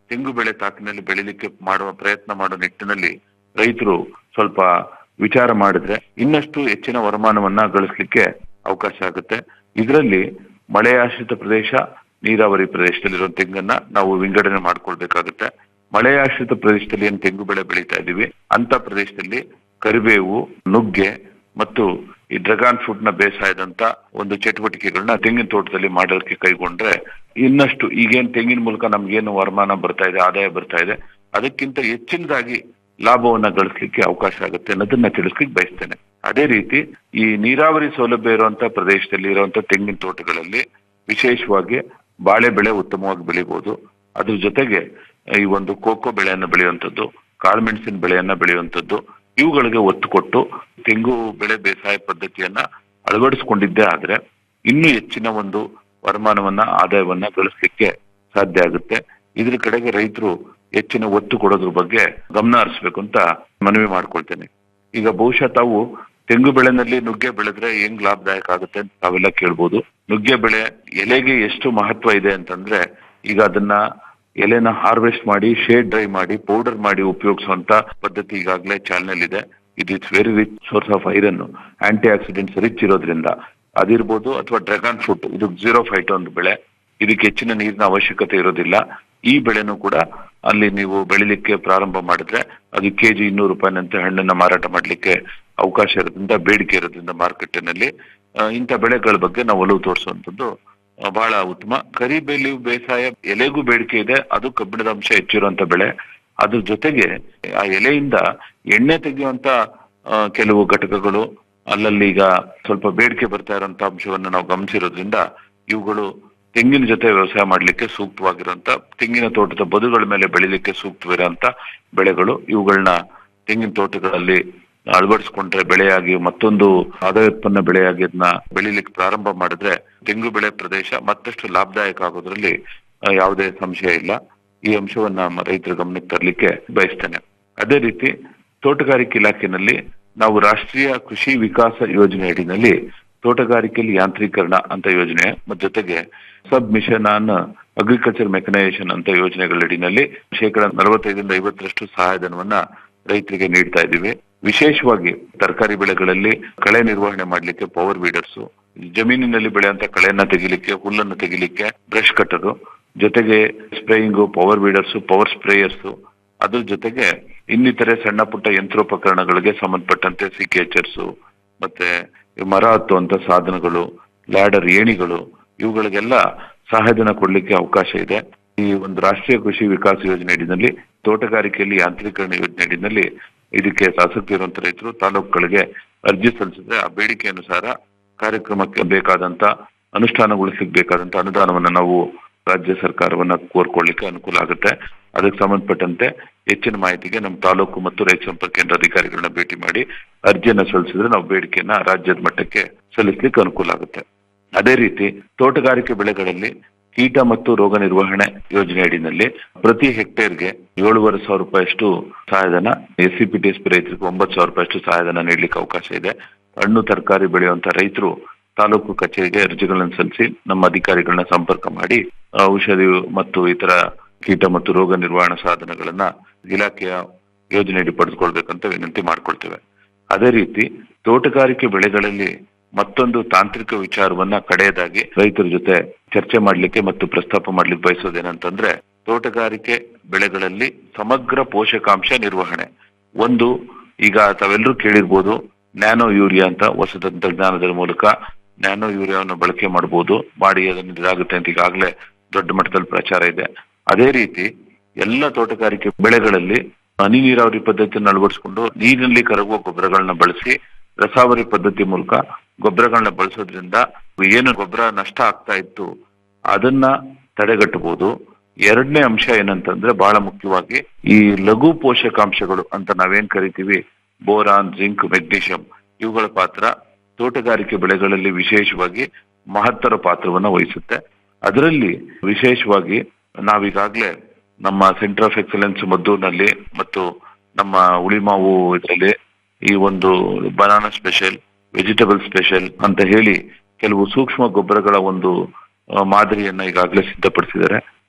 ತೆಂಗು ಬೆಳೆ ತಾಕಿನಲ್ಲಿ ಬೆಳಿಲಿಕ್ಕೆ ಮಾಡುವ ಪ್ರಯತ್ನ ಮಾಡೋ ನಿಟ್ಟಿನಲ್ಲಿ ರೈತರು ಸ್ವಲ್ಪ ವಿಚಾರ ಮಾಡಿದ್ರೆ ಇನ್ನಷ್ಟು ಹೆಚ್ಚಿನ ವರಮಾನವನ್ನ ಗಳಿಸ್ಲಿಕ್ಕೆ ಅವಕಾಶ ಆಗುತ್ತೆ ಇದರಲ್ಲಿ ಮಳೆಯಾಶ್ರಿತ ಪ್ರದೇಶ ನೀರಾವರಿ ಪ್ರದೇಶದಲ್ಲಿರೋ ತೆಂಗನ್ನ ನಾವು ವಿಂಗಡಣೆ ಮಾಡ್ಕೊಳ್ಬೇಕಾಗುತ್ತೆ ಮಳೆಯಾಶ್ರಿತ ಪ್ರದೇಶದಲ್ಲಿ ಏನ್ ತೆಂಗು ಬೆಳೆ ಬೆಳೀತಾ ಇದೀವಿ ಅಂತ ಪ್ರದೇಶದಲ್ಲಿ ಕರಿಬೇವು ನುಗ್ಗೆ ಮತ್ತು ಈ ಡ್ರ್ಯಾಗನ್ ಫ್ರೂಟ್ ನ ಬೇಸಾಯದಂತ ಒಂದು ಚಟುವಟಿಕೆಗಳನ್ನ ತೆಂಗಿನ ತೋಟದಲ್ಲಿ ಮಾಡೋದಕ್ಕೆ ಕೈಗೊಂಡ್ರೆ ಇನ್ನಷ್ಟು ಈಗೇನ್ ತೆಂಗಿನ ಮೂಲಕ ನಮ್ಗೇನು ವರಮಾನ ಬರ್ತಾ ಇದೆ ಆದಾಯ ಬರ್ತಾ ಇದೆ ಅದಕ್ಕಿಂತ ಹೆಚ್ಚಿನದಾಗಿ ಲಾಭವನ್ನ ಗಳಿಸ್ಲಿಕ್ಕೆ ಅವಕಾಶ ಆಗುತ್ತೆ ಅನ್ನೋದನ್ನ ತಿಳಿಸ್ಲಿಕ್ಕೆ ಬಯಸ್ತೇನೆ ಅದೇ ರೀತಿ ಈ ನೀರಾವರಿ ಸೌಲಭ್ಯ ಇರುವಂತ ಪ್ರದೇಶದಲ್ಲಿ ಇರುವಂತ ತೆಂಗಿನ ತೋಟಗಳಲ್ಲಿ ವಿಶೇಷವಾಗಿ ಬಾಳೆ ಬೆಳೆ ಉತ್ತಮವಾಗಿ ಬೆಳಿಬಹುದು ಅದ್ರ ಜೊತೆಗೆ ಈ ಒಂದು ಕೋಕೋ ಬೆಳೆಯನ್ನ ಬೆಳೆಯುವಂಥದ್ದು ಕಾಳುಮೆಣಸಿನ ಬೆಳೆಯನ್ನ ಬೆಳೆಯುವಂಥದ್ದು ಇವುಗಳಿಗೆ ಒತ್ತು ಕೊಟ್ಟು ತೆಂಗು ಬೆಳೆ ಬೇಸಾಯ ಪದ್ಧತಿಯನ್ನ ಅಳವಡಿಸಿಕೊಂಡಿದ್ದೇ ಆದ್ರೆ ಇನ್ನೂ ಹೆಚ್ಚಿನ ಒಂದು ವರಮಾನವನ್ನ ಆದಾಯವನ್ನ ಗಳಿಸ್ಲಿಕ್ಕೆ ಸಾಧ್ಯ ಆಗುತ್ತೆ ಇದ್ರ ಕಡೆಗೆ ರೈತರು ಹೆಚ್ಚಿನ ಒತ್ತು ಕೊಡೋದ್ರ ಬಗ್ಗೆ ಗಮನ ಹರಿಸ್ಬೇಕು ಅಂತ ಮನವಿ ಮಾಡ್ಕೊಳ್ತೇನೆ ಈಗ ಬಹುಶಃ ತಾವು ತೆಂಗು ಬೆಳೆನಲ್ಲಿ ನುಗ್ಗೆ ಬೆಳೆದ್ರೆ ಹೆಂಗ್ ಲಾಭದಾಯಕ ಆಗುತ್ತೆ ಅಂತ ತಾವೆಲ್ಲ ಕೇಳ್ಬೋದು ನುಗ್ಗೆ ಬೆಳೆ ಎಲೆಗೆ ಎಷ್ಟು ಮಹತ್ವ ಇದೆ ಅಂತಂದ್ರೆ ಈಗ ಅದನ್ನ ಎಲೆನ ಹಾರ್ವೆಸ್ಟ್ ಮಾಡಿ ಶೇಡ್ ಡ್ರೈ ಮಾಡಿ ಪೌಡರ್ ಮಾಡಿ ಉಪಯೋಗಿಸುವಂತ ಪದ್ಧತಿ ಈಗಾಗಲೇ ಚಾಲನೆಯಲ್ಲಿದೆ ಇದು it's very rich source of iron antioxidants rich ಇರೋದ್ರಿಂದ ಅದಿರ್ಬೋದು ಅಥವಾ ಡ್ರ್ಯಾಗನ್ ಫ್ರೂಟ್ ಇದು ಜೀರೋ ಫೈಟ್ ಒಂದು ಬೆಳೆ ಇದಕ್ಕೆ ಹೆಚ್ಚಿನ ನೀರಿನ ಅವಶ್ಯಕತೆ ಇರೋದಿಲ್ಲ ಈ ಬೆಳೆನೂ ಕೂಡ ಅಲ್ಲಿ ನೀವು ಬೆಳಿಲಿಕ್ಕೆ ಪ್ರಾರಂಭ ಮಾಡಿದ್ರೆ ಅದು ಕೆಜಿ ಇನ್ನೂರು ರೂಪಾಯಿನಂತೆ ಹಣ್ಣನ್ನ ಮಾರಾಟ ಮಾಡ್ಲಿಕ್ಕೆ ಅವಕಾಶ ಇರೋದ್ರಿಂದ ಬೇಡಿಕೆ ಇರೋದ್ರಿಂದ ಮಾರುಕಟ್ಟೆನಲ್ಲಿ ಆ, ಇಂಥ ಬೆಳೆಗಳ ಬಗ್ಗೆ ನಾವು ಒಲವು ತೋರಿಸುವಂತದ್ದು ಆ, ಬಹಳ ಉತ್ತಮ ಕರಿಬೇಲಿ ಬೇಸಾಯ ಎಲೆಗೂ ಬೇಡಿಕೆ ಇದೆ ಅದು ಕಬ್ಬಿಣದ ಅಂಶ ಹೆಚ್ಚಿರುವಂತ ಬೆಳೆ ಅದ್ರ ಜೊತೆಗೆ ಆ ಎಲೆಯಿಂದ ಎಣ್ಣೆ ತೆಗೆಯುವಂತ ಆ, ಕೆಲವು ಘಟಕಗಳು ಅಲ್ಲಲ್ಲಿ ಈಗ ಸ್ವಲ್ಪ ಬೇಡಿಕೆ ಬರ್ತಾ ಇರುವಂತ ಅಂಶವನ್ನು ನಾವು ಗಮನಿಸಿರೋದ್ರಿಂದ ಇವುಗಳು ತೆಂಗಿನ ಜೊತೆ ವ್ಯವಸಾಯ ಮಾಡ್ಲಿಕ್ಕೆ ಸೂಕ್ತವಾಗಿರುವಂತ ತೆಂಗಿನ ತೋಟದ ಬದುಗಳ ಮೇಲೆ ಬೆಳಿಲಿಕ್ಕೆ ಸೂಕ್ತವಿರುವಂತ ಬೆಳೆಗಳು ಇವುಗಳನ್ನ ತೆಂಗಿನ ತೋಟಗಳಲ್ಲಿ ಅಳವಡಿಸ್ಕೊಂಡ್ರೆ ಬೆಳೆಯಾಗಿ ಮತ್ತೊಂದು ಆದಾಯ ಉತ್ಪನ್ನ ಬೆಳೆಯಾಗಿ ಅದನ್ನ ಬೆಳಿಲಿಕ್ಕೆ ಪ್ರಾರಂಭ ಮಾಡಿದ್ರೆ ತೆಂಗು ಬೆಳೆ ಪ್ರದೇಶ ಮತ್ತಷ್ಟು ಲಾಭದಾಯಕ ಆಗೋದ್ರಲ್ಲಿ ಆ, ಯಾವುದೇ ಸಂಶಯ ಇಲ್ಲ ಈ ಅಂಶವನ್ನ ಮ- ರೈತರ ಗಮನಕ್ಕೆ ತರಲಿಕ್ಕೆ ಬಯಸ್ತೇನೆ ಅದೇ ರೀತಿ ತೋಟಗಾರಿಕೆ ಇಲಾಖೆನಲ್ಲಿ ನಾವು ರಾಷ್ಟ್ರೀಯ ಕೃಷಿ ವಿಕಾಸ ಯೋಜನೆ ಅಡಿನಲ್ಲಿ ತೋಟಗಾರಿಕೆಯಲ್ಲಿ ಯಾಂತ್ರೀಕರಣ ಅಂತ ಯೋಜನೆ ಮತ್ತು ಜೊತೆಗೆ sub mission on agriculture mechanisation ಅಂತ ಯೋಜನೆಗಳ ಅಡಿನಲ್ಲಿ ಶೇಕಡ ನಲವತ್ತೈದರಿಂದ ಐವತ್ತರಷ್ಟು ಸಹಾಯಧನವನ್ನ ರೈತರಿಗೆ ನೀಡ್ತಾ ಇದ್ದೀವಿ ವಿಶೇಷವಾಗಿ ತರಕಾರಿ ಬೆಳೆಗಳಲ್ಲಿ ಕಳೆ ನಿರ್ವಹಣೆ ಮಾಡ್ಲಿಕ್ಕೆ ಪವರ್ ವೀಡರ್ಸ್ ಜಮೀನಿನಲ್ಲಿ ಬೆಳೆಯುವಂತ ಕಳೆಯನ್ನ ತೆಗಿಲಿಕ್ಕೆ ಹುಲ್ಲನ್ನು ತೆಗಿಲಿಕ್ಕೆ ಬ್ರಷ್ ಕಟ್ಟರು ಜೊತೆಗೆ spraying power weeders power sprayers ಅದ್ರ ಜೊತೆಗೆ ಇನ್ನಿತರೆ ಸಣ್ಣ ಪುಟ್ಟ ಯಂತ್ರೋಪಕರಣಗಳಿಗೆ ಸಂಬಂಧಪಟ್ಟಂತೆ ಸಿಕೇಚರ್ಸ್ ಮತ್ತೆ ಮರ ಹತ್ತುವಂತ ಸಾಧನಗಳು ಲ್ಯಾಡರ್ ಏಣಿಗಳು ಇವುಗಳಿಗೆಲ್ಲ ಸಹಾಯಧನ ಕೊಡ್ಲಿಕ್ಕೆ ಅವಕಾಶ ಇದೆ ಈ ಒಂದು ರಾಷ್ಟ್ರೀಯ ಕೃಷಿ ವಿಕಾಸ ಯೋಜನೆ ಅಡಿನಲ್ಲಿ ತೋಟಗಾರಿಕೆಯಲ್ಲಿ ಯಾಂತ್ರೀಕರಣ ಯೋಜನೆ ಅಡಿನಲ್ಲಿ ಇದಕ್ಕೆ ಆಸಕ್ತಿ ಇರುವಂತ ರೈತರು ತಾಲೂಕುಗಳಿಗೆ ಅರ್ಜಿ ಸಲ್ಲಿಸಿದ್ರೆ ಆ ಬೇಡಿಕೆ ಅನುಸಾರ ಕಾರ್ಯಕ್ರಮಕ್ಕೆ ಬೇಕಾದಂತ ಅನುಷ್ಠಾನಗೊಳಿಸಲಿಕ್ಕೆ ಬೇಕಾದಂತ ಅನುದಾನವನ್ನ ನಾವು ರಾಜ್ಯ ಸರ್ಕಾರವನ್ನ ಕೋರ್ಕೊಳ್ಳಿಕ್ಕೆ ಅನುಕೂಲ ಆಗುತ್ತೆ ಅದಕ್ಕೆ ಸಂಬಂಧಪಟ್ಟಂತೆ ಹೆಚ್ಚಿನ ಮಾಹಿತಿಗೆ ನಮ್ಮ ತಾಲೂಕು ಮತ್ತು ರೈತ ಸಂಪರ್ಕ ಕೇಂದ್ರ ಅಧಿಕಾರಿಗಳನ್ನ ಭೇಟಿ ಮಾಡಿ ಅರ್ಜಿಯನ್ನ ಸಲ್ಲಿಸಿದ್ರೆ ನಾವು ಬೇಡಿಕೆಯನ್ನ ರಾಜ್ಯದ ಮಟ್ಟಕ್ಕೆ ಸಲ್ಲಿಸಲಿಕ್ಕೆ ಅನುಕೂಲ ಆಗುತ್ತೆ ಅದೇ ರೀತಿ ತೋಟಗಾರಿಕೆ ಬೆಳೆಗಳಲ್ಲಿ ಕೀಟ ಮತ್ತು ರೋಗ ನಿರ್ವಹಣೆ ಯೋಜನೆ ಅಡಿನಲ್ಲಿ ಪ್ರತಿ ಹೆಕ್ಟೇರ್ಗೆ ಏಳುವರೆ ಸಾವಿರ ರೂಪಾಯಿಯಷ್ಟು ಸಹಾಯಧನ S C P T S P ರೈತರಿಗೆ ಒಂಬತ್ತು ಸಾವಿರ ರೂಪಾಯಿಯಷ್ಟು ಸಹಾಯಧನ ನೀಡಲಿಕ್ಕೆ ಅವಕಾಶ ಇದೆ ಹಣ್ಣು ತರಕಾರಿ ಬೆಳೆಯುವಂತ ರೈತರು ತಾಲೂಕು ಕಚೇರಿಗೆ ಅರ್ಜಿಗಳನ್ನು ಸಲ್ಲಿಸಿ ನಮ್ಮ ಅಧಿಕಾರಿಗಳನ್ನ ಸಂಪರ್ಕ ಮಾಡಿ ಔಷಧಿ ಮತ್ತು ಇತರ ಕೀಟ ಮತ್ತು ರೋಗ ನಿರ್ವಹಣಾ ಸಾಧನಗಳನ್ನ ಇಲಾಖೆಯ ಯೋಜನೆಯಡಿ ಪಡೆದುಕೊಳ್ಬೇಕಂತ ವಿನಂತಿ ಮಾಡ್ಕೊಳ್ತೇವೆ ಅದೇ ರೀತಿ ತೋಟಗಾರಿಕೆ ಬೆಳೆಗಳಲ್ಲಿ ಮತ್ತೊಂದು ತಾಂತ್ರಿಕ ವಿಚಾರವನ್ನ ಕಡೆಯದಾಗಿ ರೈತರ ಜೊತೆ ಚರ್ಚೆ ಮಾಡ್ಲಿಕ್ಕೆ ಮತ್ತು ಪ್ರಸ್ತಾಪ ಮಾಡ್ಲಿಕ್ಕೆ ಬಯಸೋದೇನಂತಂದ್ರೆ ತೋಟಗಾರಿಕೆ ಬೆಳೆಗಳಲ್ಲಿ ಸಮಗ್ರ ಪೋಷಕಾಂಶ ನಿರ್ವಹಣೆ ಒಂದು ಈಗ ತಾವೆಲ್ಲರೂ ಕೇಳಿರ್ಬೋದು ನ್ಯಾನೋ ಯೂರಿಯಾ ಅಂತ ಹೊಸ ತಂತ್ರಜ್ಞಾನದ ಮೂಲಕ ನ್ಯಾನೋ ಯೂರಿಯಾವನ್ನು ಬಳಕೆ ಮಾಡಬಹುದು ಮಾಡಿ ಅದನ್ನು ಇದಾಗುತ್ತೆ ಅಂತ ಈಗಾಗಲೇ ದೊಡ್ಡ ಮಟ್ಟದಲ್ಲಿ ಪ್ರಚಾರ ಇದೆ ಅದೇ ರೀತಿ ಎಲ್ಲ ತೋಟಗಾರಿಕೆ ಬೆಳೆಗಳಲ್ಲಿ ಹನಿ ನೀರಾವರಿ ಪದ್ಧತಿಯನ್ನು ಅಳವಡಿಸಿಕೊಂಡು ನೀರಿನಲ್ಲಿ ಕರಗುವ ಗೊಬ್ಬರಗಳನ್ನ ಬಳಸಿ ರಸಾವರಿ ಪದ್ಧತಿ ಮೂಲಕ ಗೊಬ್ಬರಗಳನ್ನ ಬಳಸೋದ್ರಿಂದ ಏನು ಗೊಬ್ಬರ ನಷ್ಟ ಆಗ್ತಾ ಇತ್ತು ಅದನ್ನ ತಡೆಗಟ್ಟಬಹುದು ಎರಡನೇ ಅಂಶ ಏನಂತಂದ್ರೆ ಬಹಳ ಮುಖ್ಯವಾಗಿ ಈ ಲಘು ಪೋಷಕಾಂಶಗಳು ಅಂತ ನಾವೇನ್ ಕರಿತೀವಿ ಬೋರಾನ್ ಜಿಂಕ್ ಮೆಗ್ನೀಷಿಯಂ ಇವುಗಳ ಪಾತ್ರ ತೋಟಗಾರಿಕೆ ಬೆಳೆಗಳಲ್ಲಿ ವಿಶೇಷವಾಗಿ ಮಹತ್ತರ ಪಾತ್ರವನ್ನ ವಹಿಸುತ್ತೆ ಅದರಲ್ಲಿ ವಿಶೇಷವಾಗಿ ನಾವೀಗಾಗ್ಲೇ ನಮ್ಮ ಸೆಂಟರ್ ಆಫ್ ಎಕ್ಸಲೆನ್ಸ್ ಮದ್ದೂರಿನಲ್ಲಿ ಮತ್ತು ನಮ್ಮ ಉಳಿಮಾವು ಇದರಲ್ಲಿ ಈ ಒಂದು ಬನಾನಾ ಸ್ಪೆಷಲ್ ವೆಜಿಟೇಬಲ್ ಸ್ಪೆಷಲ್ ಅಂತ ಹೇಳಿ ಕೆಲವು ಸೂಕ್ಷ್ಮ ಗೊಬ್ಬರಗಳ ಒಂದು ಆ, ಮಾದರಿಯನ್ನ ಈಗಾಗಲೇ ಸಿದ್ಧಪಡಿಸಿದ್ದಾರೆ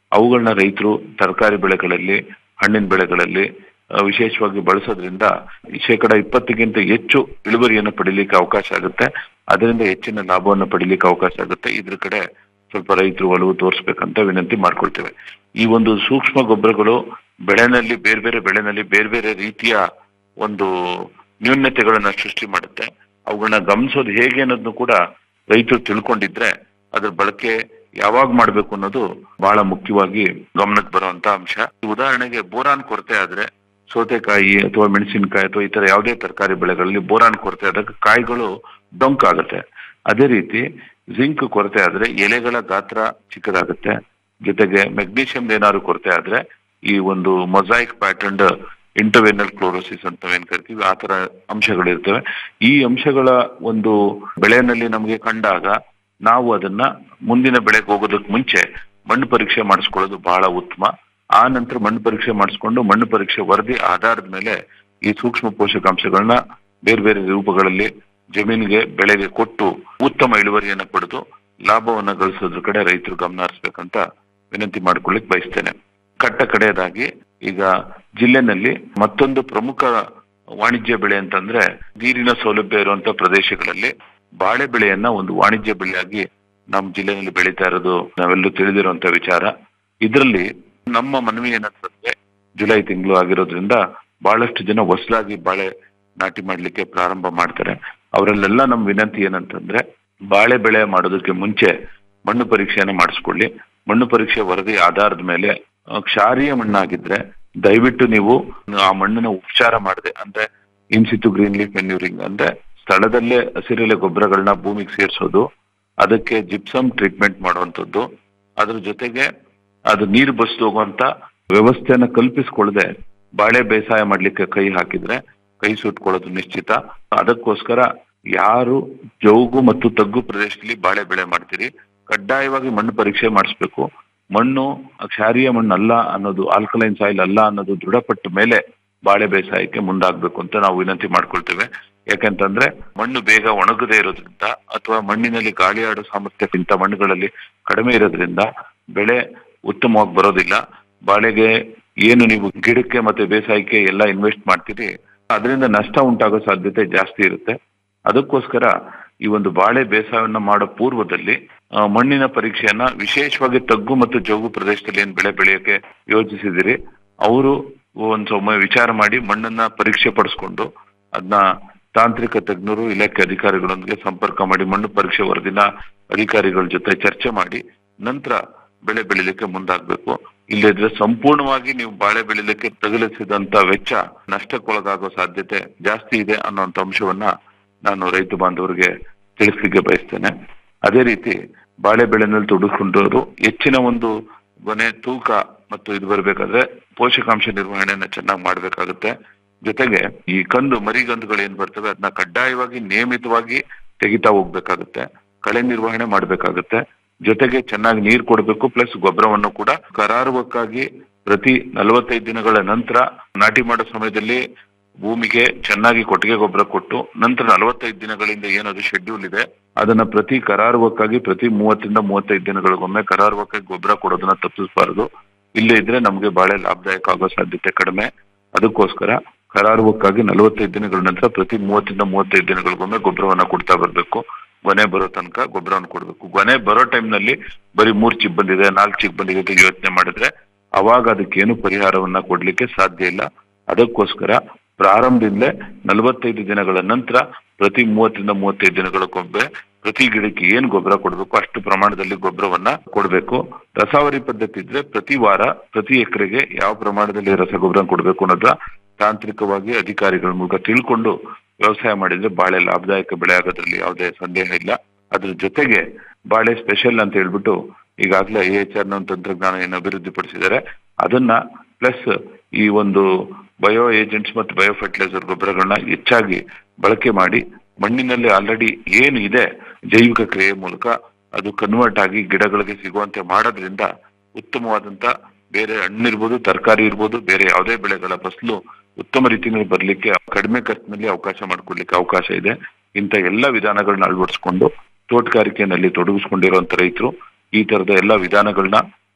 ಅವುಗಳನ್ನ ರೈತರು ತರಕಾರಿ ಬೆಳೆಗಳಲ್ಲಿ ಹಣ್ಣಿನ ಬೆಳೆಗಳಲ್ಲಿ ಆ, ವಿಶೇಷವಾಗಿ ಬಳಸೋದ್ರಿಂದ ಶೇಕಡ ಇಪ್ಪತ್ತಕ್ಕಿಂತ ಹೆಚ್ಚು ಇಳುವರಿಯನ್ನು ಪಡಿಲಿಕ್ಕೆ ಅವಕಾಶ ಆಗುತ್ತೆ ಅದರಿಂದ ಹೆಚ್ಚಿನ ಲಾಭವನ್ನು ಪಡಿಲಿಕ್ಕೆ ಅವಕಾಶ ಆಗುತ್ತೆ ಇದ್ರ ಕಡೆ ಸ್ವಲ್ಪ ರೈತರು ಒಲವು ತೋರಿಸ್ಬೇಕಂತ ವಿನಂತಿ ಮಾಡ್ಕೊಳ್ತೇವೆ ಈ ಒಂದು ಸೂಕ್ಷ್ಮ ಗೊಬ್ಬರಗಳು ಬೆಳೆನಲ್ಲಿ ಬೇರೆ ಬೇರೆ ಬೆಳೆನಲ್ಲಿ ಬೇರೆ ಬೇರೆ ರೀತಿಯ ಒಂದು ನ್ಯೂನ್ಯತೆಗಳನ್ನ ಸೃಷ್ಟಿ ಮಾಡುತ್ತೆ ಅವುಗಳನ್ನ ಗಮನಿಸೋದು ಹೇಗೆ ಅನ್ನೋದನ್ನು ಕೂಡ ರೈತರು ತಿಳ್ಕೊಂಡಿದ್ರೆ ಅದ್ರ ಬಳಕೆ ಯಾವಾಗ ಮಾಡ್ಬೇಕು ಅನ್ನೋದು ಬಹಳ ಮುಖ್ಯವಾಗಿ ಗಮನಕ್ಕೆ ಬರುವಂತ ಅಂಶ ಉದಾಹರಣೆಗೆ ಬೋರಾನ್ ಕೊರತೆ ಆದ್ರೆ ಸೌತೆಕಾಯಿ ಅಥವಾ ಮೆಣಸಿನಕಾಯಿ ಅಥವಾ ಈ ತರ ಯಾವುದೇ ತರಕಾರಿ ಬೆಳೆಗಳಲ್ಲಿ ಬೋರಾನ್ ಕೊರತೆ ಆದಾಗ ಕಾಯಿಗಳು ಡೊಂಕಾಗುತ್ತೆ ಅದೇ ರೀತಿ ಜಿಂಕ್ ಕೊರತೆ ಆದ್ರೆ ಎಲೆಗಳ ಗಾತ್ರ ಚಿಕ್ಕದಾಗುತ್ತೆ ಜೊತೆಗೆ ಮೆಗ್ನೀಷಿಯಂ ಏನಾದ್ರು ಕೊರತೆ ಆದ್ರೆ ಈ ಒಂದು ಮೊಸೈಕ್ ಪ್ಯಾಟರ್ನ್ ಇಂಟರ್ವೆನಲ್ ಕ್ಲೋರೋಸಿಸ್ ಅಂತ ಏನ್ ಕರಿತೀವಿ ಆ ತರ ಅಂಶಗಳಿರ್ತವೆ ಈ ಅಂಶಗಳ ಒಂದು ಬೆಳೆನಲ್ಲಿ ನಮಗೆ ಕಂಡಾಗ ನಾವು ಅದನ್ನ ಮುಂದಿನ ಬೆಳೆಗೆ ಹೋಗೋದಕ್ಕೆ ಮುಂಚೆ ಮಣ್ಣು ಪರೀಕ್ಷೆ ಮಾಡಿಸ್ಕೊಳ್ಳೋದು ಬಹಳ ಉತ್ತಮ ಆ ನಂತರ ಮಣ್ಣು ಪರೀಕ್ಷೆ ಮಾಡಿಸ್ಕೊಂಡು ಮಣ್ಣು ಪರೀಕ್ಷೆ ವರದಿ ಆಧಾರದ ಮೇಲೆ ಈ ಸೂಕ್ಷ್ಮ ಪೋಷಕಾಂಶಗಳನ್ನ ಬೇರೆ ಬೇರೆ ರೂಪಗಳಲ್ಲಿ ಜಮೀನಿಗೆ ಬೆಳೆಗೆ ಕೊಟ್ಟು ಉತ್ತಮ ಇಳುವರಿಯನ್ನ ಪಡೆದು ಲಾಭವನ್ನ ಗಳಿಸೋದ್ರ ಕಡೆ ರೈತರು ಗಮನ ಹರಿಸ್ಬೇಕಂತ ವಿನಂತಿ ಮಾಡ್ಕೊಳ್ಳಿಕ್ ಬಯಸ್ತೇನೆ ಕಟ್ಟ ಕಡೆಯದಾಗಿ ಈಗ ಜಿಲ್ಲೆನಲ್ಲಿ ಮತ್ತೊಂದು ಪ್ರಮುಖ ವಾಣಿಜ್ಯ ಬೆಳೆ ಅಂತಂದ್ರೆ ನೀರಿನ ಸೌಲಭ್ಯ ಇರುವಂತ ಪ್ರದೇಶಗಳಲ್ಲಿ ಬಾಳೆ ಬೆಳೆಯನ್ನ ಒಂದು ವಾಣಿಜ್ಯ ಬೆಳೆಯಾಗಿ ನಮ್ಮ ಜಿಲ್ಲೆಯಲ್ಲಿ ಬೆಳೀತಾ ಇರೋದು ನಾವೆಲ್ಲರೂ ತಿಳಿದಿರುವಂತ ವಿಚಾರ ಇದರಲ್ಲಿ ನಮ್ಮ ಮನವಿ ಏನಂತಂದ್ರೆ ಜುಲೈ ತಿಂಗಳು ಆಗಿರೋದ್ರಿಂದ ಬಹಳಷ್ಟು ಜನ ಹೊಸದಾಗಿ ಬಾಳೆ ನಾಟಿ ಮಾಡ್ಲಿಕ್ಕೆ ಪ್ರಾರಂಭ ಮಾಡ್ತಾರೆ ಅವರಲ್ಲೆಲ್ಲ ನಮ್ಮ ವಿನಂತಿ ಏನಂತಂದ್ರೆ ಬಾಳೆ ಬೆಳೆ ಮಾಡೋದಕ್ಕೆ ಮುಂಚೆ ಮಣ್ಣು ಪರೀಕ್ಷೆಯನ್ನ ಮಾಡಿಸ್ಕೊಳ್ಳಿ ಮಣ್ಣು ಪರೀಕ್ಷೆ ವರದಿ ಆಧಾರದ ಮೇಲೆ ಆ, ಕ್ಷಾರೀಯ ಮಣ್ಣಾಗಿದ್ರೆ ದಯವಿಟ್ಟು ನೀವು ಆ ಮಣ್ಣನ್ನ ಉಪಚಾರ ಮಾಡದೆ ಅಂದ್ರೆ ಇನ್ಸಿತು ಗ್ರೀನ್ ಲೀಫ್ ಮೆನ್ಯೂರಿಂಗ್ ಅಂದ್ರೆ ಸ್ಥಳದಲ್ಲೇ ಹಸಿರೆಲೆ ಗೊಬ್ಬರಗಳನ್ನ ಭೂಮಿಗೆ ಸೇರಿಸೋದು ಅದಕ್ಕೆ ಜಿಪ್ಸಮ್ ಟ್ರೀಟ್ಮೆಂಟ್ ಮಾಡುವಂಥದ್ದು ಅದ್ರ ಜೊತೆಗೆ ಅದು ನೀರು ಬಸ್ದು ಹೋಗುವಂತ ವ್ಯವಸ್ಥೆಯನ್ನ ಕಲ್ಪಿಸ್ಕೊಳ್ಳದೆ ಬಾಳೆ ಬೇಸಾಯ ಮಾಡ್ಲಿಕ್ಕೆ ಕೈ ಹಾಕಿದ್ರೆ ಕೈ ಸುಟ್ಕೊಳ್ಳೋದು ನಿಶ್ಚಿತ ಅದಕ್ಕೋಸ್ಕರ ಯಾರು ಜೌಗು ಮತ್ತು ತಗ್ಗು ಪ್ರದೇಶದಲ್ಲಿ ಬಾಳೆ ಬೆಳೆ ಮಾಡ್ತೀರಿ ಕಡ್ಡಾಯವಾಗಿ ಮಣ್ಣು ಪರೀಕ್ಷೆ ಮಾಡಿಸ್ಬೇಕು ಮಣ್ಣು ಕ್ಷಾರೀಯ ಮಣ್ಣು ಅಲ್ಲ ಅನ್ನೋದು ಆಲ್ಕಲೈನ್ ಸಾಯಿಲ್ ಅಲ್ಲ ಅನ್ನೋದು ದೃಢಪಟ್ಟ ಮೇಲೆ ಬಾಳೆ ಬೇಸಾಯಕ್ಕೆ ಮುಂದಾಗಬೇಕು ಅಂತ ನಾವು ವಿನಂತಿ ಮಾಡ್ಕೊಳ್ತೇವೆ ಯಾಕಂತಂದ್ರೆ ಮಣ್ಣು ಬೇಗ ಒಣಗದೇ ಇರೋದ್ರಿಂದ ಅಥವಾ ಮಣ್ಣಿನಲ್ಲಿ ಗಾಳಿ ಆಡೋ ಸಾಮರ್ಥ್ಯಕ್ಕಿಂತ ಮಣ್ಣುಗಳಲ್ಲಿ ಕಡಿಮೆ ಇರೋದ್ರಿಂದ ಬೆಳೆ ಉತ್ತಮವಾಗಿ ಬರೋದಿಲ್ಲ ಬಾಳೆಗೆ ಏನು ನೀವು ಗಿಡಕ್ಕೆ ಮತ್ತೆ ಬೇಸಾಯಕ್ಕೆ ಎಲ್ಲ ಇನ್ವೆಸ್ಟ್ ಮಾಡ್ತೀರಿ ಅದರಿಂದ ನಷ್ಟ ಉಂಟಾಗೋ ಸಾಧ್ಯತೆ ಜಾಸ್ತಿ ಇರುತ್ತೆ ಅದಕ್ಕೋಸ್ಕರ ಈ ಒಂದು ಬಾಳೆ ಬೇಸಾಯವನ್ನ ಮಾಡೋ ಪೂರ್ವದಲ್ಲಿ ಆ, ಮಣ್ಣಿನ ಪರೀಕ್ಷೆಯನ್ನ ವಿಶೇಷವಾಗಿ ತಗ್ಗು ಮತ್ತು ಜೋಗು ಪ್ರದೇಶದಲ್ಲಿ ಏನ್ ಬೆಳೆ ಬೆಳೆಯೋಕೆ ಯೋಜಿಸಿದಿರಿ ಅವರು ಒಂದ್ ಒಮ್ಮೆ ವಿಚಾರ ಮಾಡಿ ಮಣ್ಣನ್ನ ಪರೀಕ್ಷೆ ಪಡಿಸ್ಕೊಂಡು ಅದನ್ನ ತಾಂತ್ರಿಕ ತಜ್ಞರು ಇಲಾಖೆ ಅಧಿಕಾರಿಗಳೊಂದಿಗೆ ಸಂಪರ್ಕ ಮಾಡಿ ಮಣ್ಣು ಪರೀಕ್ಷೆ ವರದಿನ ಅಧಿಕಾರಿಗಳ ಜೊತೆ ಚರ್ಚೆ ಮಾಡಿ ನಂತರ ಬೆಳೆ ಬೆಳಿಲಿಕ್ಕೆ ಮುಂದಾಗ್ಬೇಕು ಇಲ್ಲದಿದ್ರೆ ಸಂಪೂರ್ಣವಾಗಿ ನೀವು ಬಾಳೆ ಬೆಳಿಲಿಕ್ಕೆ ತಗುಲಿಸಿದಂತ ವೆಚ್ಚ ನಷ್ಟಕ್ಕೊಳಗಾಗೋ ಸಾಧ್ಯತೆ ಜಾಸ್ತಿ ಇದೆ ಅನ್ನೋಂಥ ಅಂಶವನ್ನ ನಾನು ರೈತ ಬಾಂಧವರಿಗೆ ತಿಳಿಸ್ಲಿಕ್ಕೆ ಬಯಸ್ತೇನೆ ಅದೇ ರೀತಿ ಬಾಳೆ ಬೆಳೆನಲ್ಲಿ ತೊಡಗಿಸ್ಕೊಂಡವರು ಹೆಚ್ಚಿನ ಒಂದು ಗೊನೆ ತೂಕ ಮತ್ತು ಇದು ಬರ್ಬೇಕಾದ್ರೆ ಪೋಷಕಾಂಶ ನಿರ್ವಹಣೆಯನ್ನ ಚೆನ್ನಾಗಿ ಮಾಡ್ಬೇಕಾಗುತ್ತೆ ಜೊತೆಗೆ ಈ ಕಂದು ಮರಿಗಂದುಗಳು ಏನ್ ಬರ್ತವೆ ಅದನ್ನ ಕಡ್ಡಾಯವಾಗಿ ನಿಯಮಿತವಾಗಿ ತೆಗಿತಾ ಹೋಗ್ಬೇಕಾಗುತ್ತೆ ಕಳೆ ನಿರ್ವಹಣೆ ಮಾಡ್ಬೇಕಾಗುತ್ತೆ ಜೊತೆಗೆ ಚೆನ್ನಾಗಿ ನೀರು ಕೊಡಬೇಕು ಪ್ಲಸ್ ಗೊಬ್ಬರವನ್ನು ಕೂಡ ಕರಾರುವಕ್ಕಾಗಿ ಪ್ರತಿ ನಲವತ್ತೈದು ದಿನಗಳ ನಂತರ ನಾಟಿ ಮಾಡೋ ಸಮಯದಲ್ಲಿ ಭೂಮಿಗೆ ಚೆನ್ನಾಗಿ ಕೊಟ್ಟಿಗೆ ಗೊಬ್ಬರ ಕೊಟ್ಟು ನಂತರ ನಲವತ್ತೈದು ದಿನಗಳಿಂದ ಏನದು ಶೆಡ್ಯೂಲ್ ಇದೆ ಅದನ್ನ ಪ್ರತಿ ಕರಾರುವಕ್ಕಾಗಿ ಪ್ರತಿ ಮೂವತ್ತರಿಂದ ಮೂವತ್ತೈದು ದಿನಗಳಿಗೊಮ್ಮೆ ಕರಾರುವಕ್ಕಾಗಿ ಗೊಬ್ಬರ ಕೊಡೋದನ್ನ ತಪ್ಪಿಸಬಾರದು ಇಲ್ಲೇ ಇದ್ರೆ ನಮಗೆ ಬಹಳ ಲಾಭದಾಯಕ ಆಗೋ ಸಾಧ್ಯತೆ ಕಡಿಮೆ ಅದಕ್ಕೋಸ್ಕರ ಕರಾರುವಕ್ಕಾಗಿ ನಲವತ್ತೈದು ದಿನಗಳ ನಂತರ ಪ್ರತಿ ಮೂವತ್ತರಿಂದ ಮೂವತ್ತೈದು ದಿನಗಳಿಗೊಮ್ಮೆ ಗೊಬ್ಬರವನ್ನ ಕೊಡ್ತಾ ಬರ್ಬೇಕು ಗೊನೆ ಬರೋ ತನಕ ಗೊಬ್ಬರವನ್ನು ಕೊಡ್ಬೇಕು ಗೊನೆ ಬರೋ time ನಲ್ಲಿ ಬರೀ ಮೂರ್ ಚಿಪ್ ಬಂದಿದೆ ನಾಲ್ಕು ಚಿಪ್ ಬಂದಿದೆ ಅಂತ ಯೋಚನೆ ಮಾಡಿದ್ರೆ ಅವಾಗ ಅದಕ್ಕೇನು ಪರಿಹಾರವನ್ನ ಕೊಡ್ಲಿಕ್ಕೆ ಸಾಧ್ಯ ಇಲ್ಲ ಅದಕ್ಕೋಸ್ಕರ ಪ್ರಾರಂಭದಿಂದಲೇ ನಲವತ್ತೈದು ದಿನಗಳ ನಂತರ ಪ್ರತಿ ಮೂವತ್ತರಿಂದ ಮೂವತ್ತೈದು ದಿನಗಳಕ್ಕೊಮ್ಮೆ ಪ್ರತಿ ಗಿಡಕ್ಕೆ ಏನ್ ಗೊಬ್ಬರ ಕೊಡಬೇಕು ಅಷ್ಟು ಪ್ರಮಾಣದಲ್ಲಿ ಗೊಬ್ಬರವನ್ನ ಕೊಡಬೇಕು ರಸಾವರಿ ಪದ್ಧತಿ ಇದ್ರೆ ಪ್ರತಿ ವಾರ ಪ್ರತಿ ಎಕರೆಗೆ ಯಾವ ಪ್ರಮಾಣದಲ್ಲಿ ರಸಗೊಬ್ಬರ ಕೊಡಬೇಕು ಅನ್ನೋದ ತಾಂತ್ರಿಕವಾಗಿ ಅಧಿಕಾರಿಗಳ ಮೂಲಕ ತಿಳ್ಕೊಂಡು ವ್ಯವಸಾಯ ಮಾಡಿದ್ರೆ ಬಾಳೆ ಲಾಭದಾಯಕ ಬೆಳೆ ಆಗೋದ್ರಲ್ಲಿ ಯಾವುದೇ ಸಂದೇಹ ಇಲ್ಲ ಅದ್ರ ಜೊತೆಗೆ ಬಾಳೆ ಸ್ಪೆಷಲ್ ಅಂತ ಹೇಳ್ಬಿಟ್ಟು ಈಗಾಗಲೇ ಎ ಎಚ್ ಆರ್ ತಂತ್ರಜ್ಞಾನ ಏನು ಅಭಿವೃದ್ಧಿಪಡಿಸಿದ್ದಾರೆ ಅದನ್ನ ಪ್ಲಸ್ ಈ ಒಂದು ಬಯೋ ಏಜೆಂಟ್ಸ್ ಮತ್ತು ಬಯೋ ಫರ್ಟಿಲೈಸರ್ ಗೊಬ್ಬರಗಳನ್ನ ಹೆಚ್ಚಾಗಿ ಬಳಕೆ ಮಾಡಿ ಮಣ್ಣಿನಲ್ಲಿ ಆಲ್ರೆಡಿ ಏನು ಇದೆ ಜೈವಿಕ ಕ್ರಿಯೆ ಮೂಲಕ ಅದು ಕನ್ವರ್ಟ್ ಆಗಿ ಗಿಡಗಳಿಗೆ ಸಿಗುವಂತೆ ಮಾಡೋದ್ರಿಂದ ಉತ್ತಮವಾದಂತ ಬೇರೆ ಹಣ್ಣಿರ್ಬೋದು ತರಕಾರಿ ಇರ್ಬೋದು ಬೇರೆ ಯಾವುದೇ ಬೆಳೆಗಳ ಫಸಲು ಉತ್ತಮ ರೀತಿಯಲ್ಲಿ ಬರ್ಲಿಕ್ಕೆ ಕಡಿಮೆ ಖರ್ಚಿನಲ್ಲಿ ಅವಕಾಶ ಮಾಡ್ಕೊಡ್ಲಿಕ್ಕೆ ಅವಕಾಶ ಇದೆ ಇಂಥ ಎಲ್ಲ ವಿಧಾನಗಳನ್ನ ಅಳವಡಿಸ್ಕೊಂಡು ತೋಟಗಾರಿಕೆಯಲ್ಲಿ ತೊಡಗಿಸ್ಕೊಂಡಿರುವಂತ ರೈತರು ಈ ತರದ ಎಲ್ಲ ವಿಧಾನಗಳನ್ನ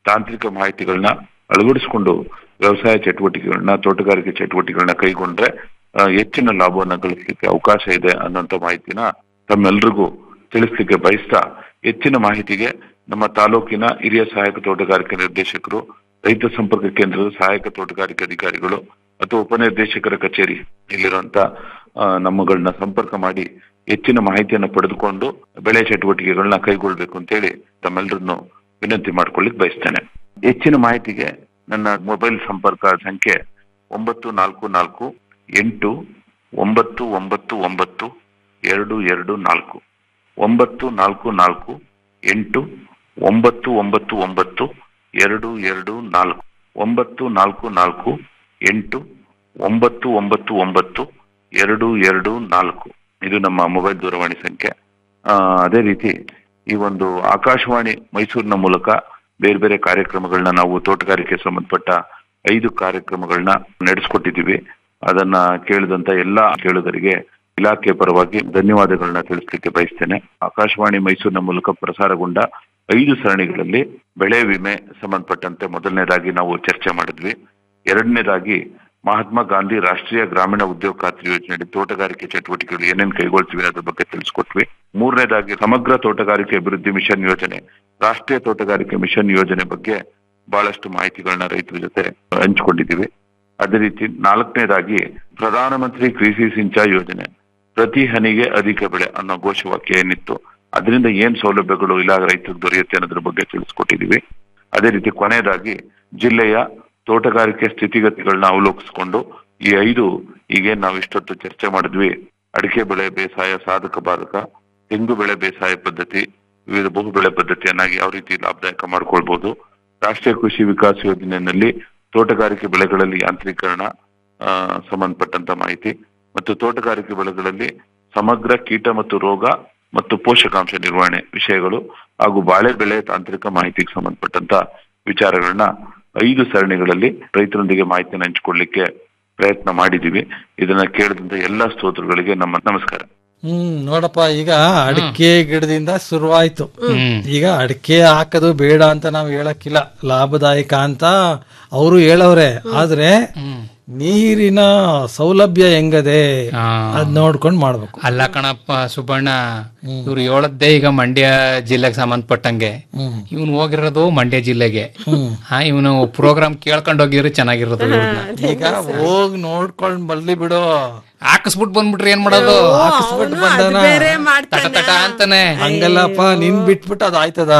ತಾಂತ್ರಿಕ ಮಾಹಿತಿಗಳನ್ನ ಅಳವಡಿಸಿಕೊಂಡು ವ್ಯವಸಾಯ ಚಟುವಟಿಕೆಗಳನ್ನ ತೋಟಗಾರಿಕೆ ಚಟುವಟಿಕೆಗಳನ್ನ ಕೈಗೊಂಡ್ರೆ ಆ, ಹೆಚ್ಚಿನ ಲಾಭವನ್ನ ಗಳಿಸಲಿಕ್ಕೆ ಅವಕಾಶ ಇದೆ ಅನ್ನೋಂಥ ಮಾಹಿತಿನ ತಮ್ಮೆಲ್ರಿಗೂ ತಿಳಿಸ್ಲಿಕ್ಕೆ ಬಯಸ್ತಾ ಹೆಚ್ಚಿನ ಮಾಹಿತಿಗೆ ನಮ್ಮ ತಾಲೂಕಿನ ಹಿರಿಯ ಸಹಾಯಕ ತೋಟಗಾರಿಕೆ ನಿರ್ದೇಶಕರು ರೈತ ಸಂಪರ್ಕ ಕೇಂದ್ರದ ಸಹಾಯಕ ತೋಟಗಾರಿಕೆ ಅಧಿಕಾರಿಗಳು ಅಥವಾ ಉಪನಿರ್ದೇಶಕರ ಕಚೇರಿ ಇಲ್ಲಿರುವಂತ ಆ, ನಮ್ಮಗಳನ್ನ ಸಂಪರ್ಕ ಮಾಡಿ ಹೆಚ್ಚಿನ ಮಾಹಿತಿಯನ್ನು ಪಡೆದುಕೊಂಡು ಬೆಳೆ ಚಟುವಟಿಕೆಗಳನ್ನ ಕೈಗೊಳ್ಬೇಕು ಅಂತೇಳಿ ತಮ್ಮೆಲ್ಲರನ್ನು ವಿನಂತಿ ಮಾಡ್ಕೊಳ್ಳಿಕ್ ಬಯಸ್ತೇನೆ ಹೆಚ್ಚಿನ ಮಾಹಿತಿಗೆ ನನ್ನ ಮೊಬೈಲ್ ಸಂಪರ್ಕ ಸಂಖ್ಯೆ ಒಂಬತ್ತು ನಾಲ್ಕು ನಾಲ್ಕು ಎಂಟು ಒಂಬತ್ತು ಒಂಬತ್ತು ಒಂಬತ್ತು ಎರಡು ಎರಡು ನಾಲ್ಕು ಒಂಬತ್ತು ನಾಲ್ಕು ನಾಲ್ಕು ಎಂಟು ಒಂಬತ್ತು ಒಂಬತ್ತು ಒಂಬತ್ತು ಎರಡು ಎರಡು ನಾಲ್ಕು ಒಂಬತ್ತು ನಾಲ್ಕು ನಾಲ್ಕು ಎಂಟು ಒಂಬತ್ತು ಒಂಬತ್ತು ಒಂಬತ್ತು ಎರಡು ಎರಡು ನಾಲ್ಕು ಇದು ನಮ್ಮ ಮೊಬೈಲ್ ದೂರವಾಣಿ ಸಂಖ್ಯೆ ಆ, ಅದೇ ರೀತಿ ಈ ಒಂದು ಆಕಾಶವಾಣಿ ಮೈಸೂರಿನ ಮೂಲಕ ಬೇರೆ ಬೇರೆ ಕಾರ್ಯಕ್ರಮಗಳನ್ನ ನಾವು ತೋಟಗಾರಿಕೆ ಸಂಬಂಧಪಟ್ಟ ಐದು ಕಾರ್ಯಕ್ರಮಗಳನ್ನ ನಡೆಸ್ಕೊಟ್ಟಿದ್ದೀವಿ ಅದನ್ನ ಕೇಳಿದಂತ ಎಲ್ಲಾ ಕೇಳುಗರಿಗೆ ಇಲಾಖೆ ಪರವಾಗಿ ಧನ್ಯವಾದಗಳನ್ನ ತಿಳಿಸ್ಲಿಕ್ಕೆ ಬಯಸ್ತೇನೆ ಆಕಾಶವಾಣಿ ಮೈಸೂರಿನ ಮೂಲಕ ಪ್ರಸಾರಗೊಂಡ ಐದು ಸರಣಿಗಳಲ್ಲಿ ಬೆಳೆ ವಿಮೆ ಸಂಬಂಧಪಟ್ಟಂತೆ ಮೊದಲನೇದಾಗಿ ನಾವು ಚರ್ಚೆ ಮಾಡಿದ್ವಿ ಎರಡನೇದಾಗಿ ಮಹಾತ್ಮ ಗಾಂಧಿ ರಾಷ್ಟ್ರೀಯ ಗ್ರಾಮೀಣ ಉದ್ಯೋಗ ಖಾತ್ರಿ ಯೋಜನೆಯಡಿ ತೋಟಗಾರಿಕೆ ಚಟುವಟಿಕೆಗಳು ಏನೇನ್ ಕೈಗೊಳ್ತೀವಿ ಅದ್ರ ಬಗ್ಗೆ ತಿಳಿಸ್ಕೊಟ್ವಿ ಮೂರನೇದಾಗಿ ಸಮಗ್ರ ತೋಟಗಾರಿಕೆ ಅಭಿವೃದ್ಧಿ ಮಿಷನ್ ಯೋಜನೆ ರಾಷ್ಟ್ರೀಯ ತೋಟಗಾರಿಕೆ ಮಿಷನ್ ಯೋಜನೆ ಬಗ್ಗೆ ಬಹಳಷ್ಟು ಮಾಹಿತಿಗಳನ್ನ ರೈತರ ಜೊತೆ ಹಂಚಿಕೊಂಡಿದ್ದೀವಿ ಅದೇ ರೀತಿ ನಾಲ್ಕನೇದಾಗಿ ಪ್ರಧಾನಮಂತ್ರಿ ಕೃಷಿ ಸಿಂಚಾಯಿ ಯೋಜನೆ ಪ್ರತಿ ಹನಿಗೆ ಅಧಿಕ ಬೆಳೆ ಅನ್ನೋ ಘೋಷವಾಕ್ಯ ಏನಿತ್ತು ಅದರಿಂದ ಏನ್ ಸೌಲಭ್ಯಗಳು ಇಲ್ಲ ರೈತರಿಗೆ ದೊರೆಯುತ್ತೆ ಅನ್ನೋದ್ರ ಬಗ್ಗೆ ತಿಳಿಸ್ಕೊಟ್ಟಿದೀವಿ ಅದೇ ರೀತಿ ಕೊನೆಯದಾಗಿ ಜಿಲ್ಲೆಯ ತೋಟಗಾರಿಕೆ ಸ್ಥಿತಿಗತಿಗಳನ್ನ ಅವಲೋಕಿಸಿಕೊಂಡು ಈ ಐದು ಈಗೇನ್ ನಾವು ಇಷ್ಟೊತ್ತು ಚರ್ಚೆ ಮಾಡಿದ್ವಿ ಅಡಿಕೆ ಬೆಳೆ ಬೇಸಾಯ ಸಾಧಕ ಬಾಧಕ ತೆಂಗು ಬೆಳೆ ಬೇಸಾಯ ಪದ್ಧತಿ ವಿವಿಧ ಬಹು ಬೆಳೆ ಪದ್ಧತಿಯನ್ನಾಗಿ ಯಾವ ರೀತಿ ಲಾಭದಾಯಕ ಮಾಡ್ಕೊಳ್ಬಹುದು ರಾಷ್ಟ್ರೀಯ ಕೃಷಿ ವಿಕಾಸ ಯೋಜನೆಯಲ್ಲಿ ತೋಟಗಾರಿಕೆ ಬೆಳೆಗಳಲ್ಲಿ ಯಾಂತ್ರೀಕರಣ ಆ, ಸಂಬಂಧಪಟ್ಟಂತ ಮಾಹಿತಿ ಮತ್ತು ತೋಟಗಾರಿಕೆ ಬೆಳೆಗಳಲ್ಲಿ ಸಮಗ್ರ ಕೀಟ ಮತ್ತು ರೋಗ ಮತ್ತು ಪೋಷಕಾಂಶ ನಿರ್ವಹಣೆ ವಿಷಯಗಳು ಹಾಗೂ ಬಾಳೆ ಬೆಳೆ ತಾಂತ್ರಿಕ ಮಾಹಿತಿಗೆ ಸಂಬಂಧಪಟ್ಟಂತ ವಿಚಾರಗಳನ್ನ ಐದು ಸರಣಿಗಳಲ್ಲಿ ರೈತರೊಂದಿಗೆ ಮಾಹಿತಿಯನ್ನು ಹಂಚಿಕೊಳ್ಳಿಕ್ಕೆ ಪ್ರಯತ್ನ ಮಾಡಿದೀವಿ ಇದನ್ನ ಕೇಳಿದಂತ ಎಲ್ಲಾ ಸ್ತೋತ್ರಗಳಿಗೆ ನಮ್ಮ ನಮಸ್ಕಾರ ಹ್ಮ್ ನೋಡಪ್ಪ ಈಗ ಅಡಿಕೆ ಗಿಡದಿಂದ ಶುರುವಾಯ್ತು ಈಗ ಅಡಿಕೆ ಹಾಕೋದು ಬೇಡ ಅಂತ ನಾವು ಹೇಳಕ್ಕಿಲ್ಲ ಲಾಭದಾಯಕ ಅಂತ ಅವರು ಹೇಳವ್ರೆ ಆದ್ರೆ ನೀರಿನ ಸೌಲಭ್ಯ ಹೆಂಗದೆ ಆ. ಅದ್ ನೋಡ್ಕೊಂಡ್ ಮಾಡ್ಬೇಕು ಅಲ್ಲ ಕಣಪ್ಪ ಸುಬ್ಬಣ್ಣ ಇವ್ರು ಹೇಳದ್ದೇ ಈಗ ಮಂಡ್ಯ ಜಿಲ್ಲೆಗೆ ಸಂಬಂಧಪಟ್ಟಂಗೆ ಇವನು ಹೋಗಿರೋದು ಮಂಡ್ಯ ಜಿಲ್ಲೆಗೆ ಹಾ ಇವನು ಪ್ರೋಗ್ರಾಮ್ ಕೇಳ್ಕೊಂಡು ಹೋಗಿದ್ರೆ ಚೆನ್ನಾಗಿರೋದು ಇವ್ರ್ನ. ಈಗ ಹೋಗ್ ನೋಡ್ಕೊಂಡ್ ಬರ್ಲಿ ಬಿಡು ಹಾಕಿಸ್ಬಿಟ್ ಬಂದ್ಬಿಟ್ರೆ ಏನ್ ಮಾಡೋದು ಹಾಕಿಸ್ಬಿಟ್ಟು ಬಂದನ ಬೇರೆ ತಟ ಮಾಡ್ತಾನೆ ತಟ ಅಂತಾನೆ ಹಂಗಲ್ಲಪ್ಪ ನಿನ್ ಬಿಟ್ಬಿಟ್ಟು ಅದ್ ಆಯ್ತದ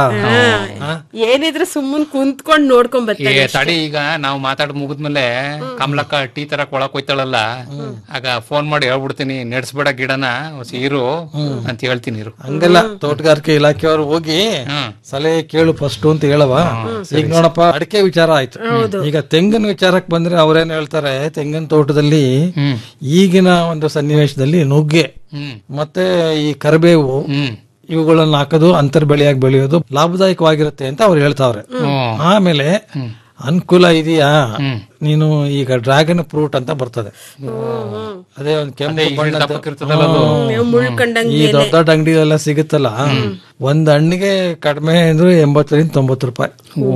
ಏನಿದ್ರೆ ಸುಮ್ಮನ್ ಕುಂತ್ಕೊಂಡ್ ನೋಡ್ಕೊಂಡ್ ಏ ಬರ್ತಾನೆ ತಡಿ ಈಗ ನಾವು ಮಾತಾಡ್ ಮುಗಿದ್ಮೇಲೆ ಕಮಲಕ್ಕ ಟೀ ತರ ಕೊಳಕ್ ಹೋಯ್ತಾಳಲ್ಲ ಆಗ ಫೋನ್ ಮಾಡಿ ಹೇಳ್ಬಿಡ್ತೀನಿ ನೆಡ್ಸ್ಬೇಡ ಗಿಡನ ಹೊಸ ಇರು ಅಂತ ಹೇಳ್ತೀನಿ ಇರು ಹಂಗಲ್ಲ ತೋಟಗಾರಿಕೆ ಇಲಾಖೆಯವರು ಹೋಗಿ ಹ್ಮ್. ಸಲಹೆ ಕೇಳು ಫಸ್ಟ್ ಅಂತ ಹೇಳವ ಈಗ ನೋಡಪ್ಪ ಅಡಿಕೆ ವಿಚಾರ ಆಯ್ತು ಈಗ ತೆಂಗಿನ ವಿಚಾರಕ್ಕೆ ಬಂದ್ರೆ ಅವ್ರೇನ್ ಹೇಳ್ತಾರೆ ತೆಂಗಿನ ತೋಟದಲ್ಲಿ ಈಗಿನ ಒಂದು ಸನ್ನಿವೇಶದಲ್ಲಿ ನುಗ್ಗೆ ಹ್ಮ್ ಮತ್ತೆ ಈ ಕರಿಬೇವು ಹ್ಮ್ ಇವುಗಳನ್ನ ಹಾಕೋದು ಅಂತರ್ ಬೆಳೆಯಾಗಿ ಬೆಳೆಯೋದು ಲಾಭದಾಯಕವಾಗಿರುತ್ತೆ ಅಂತ ಅವ್ರು ಹೇಳ್ತಾವ್ರೆ ಆಮೇಲೆ ಅನುಕೂಲ ಇದೆಯಾ ನೀನು ಈಗ ಡ್ರ್ಯಾಗನ್ ಫ್ರೂಟ್ ಅಂತ ಬರ್ತದೆ ಅದೇ ಒಂದು ಕೆಂಪು ಬಣ್ಣದ ದಪ್ಪಕ್ಕಿರ್ತದಲ್ಲ ಅದು. ಹ್ಮ್. ಮುಳ್ಕಂಡಂಗೆ ಈ ದೊಡ್ಡ ದೊಡ್ಡ ಅಂಗಡಿ ಎಲ್ಲ ಸಿಗುತ್ತಲ್ಲ ಒಂದ್ ಹಣ್ಣಿಗೆ ಕಡಿಮೆ ಅಂದ್ರೆ ಎಂಬತ್ತರಿಂದ ತೊಂಬತ್ತು ರೂಪಾಯಿ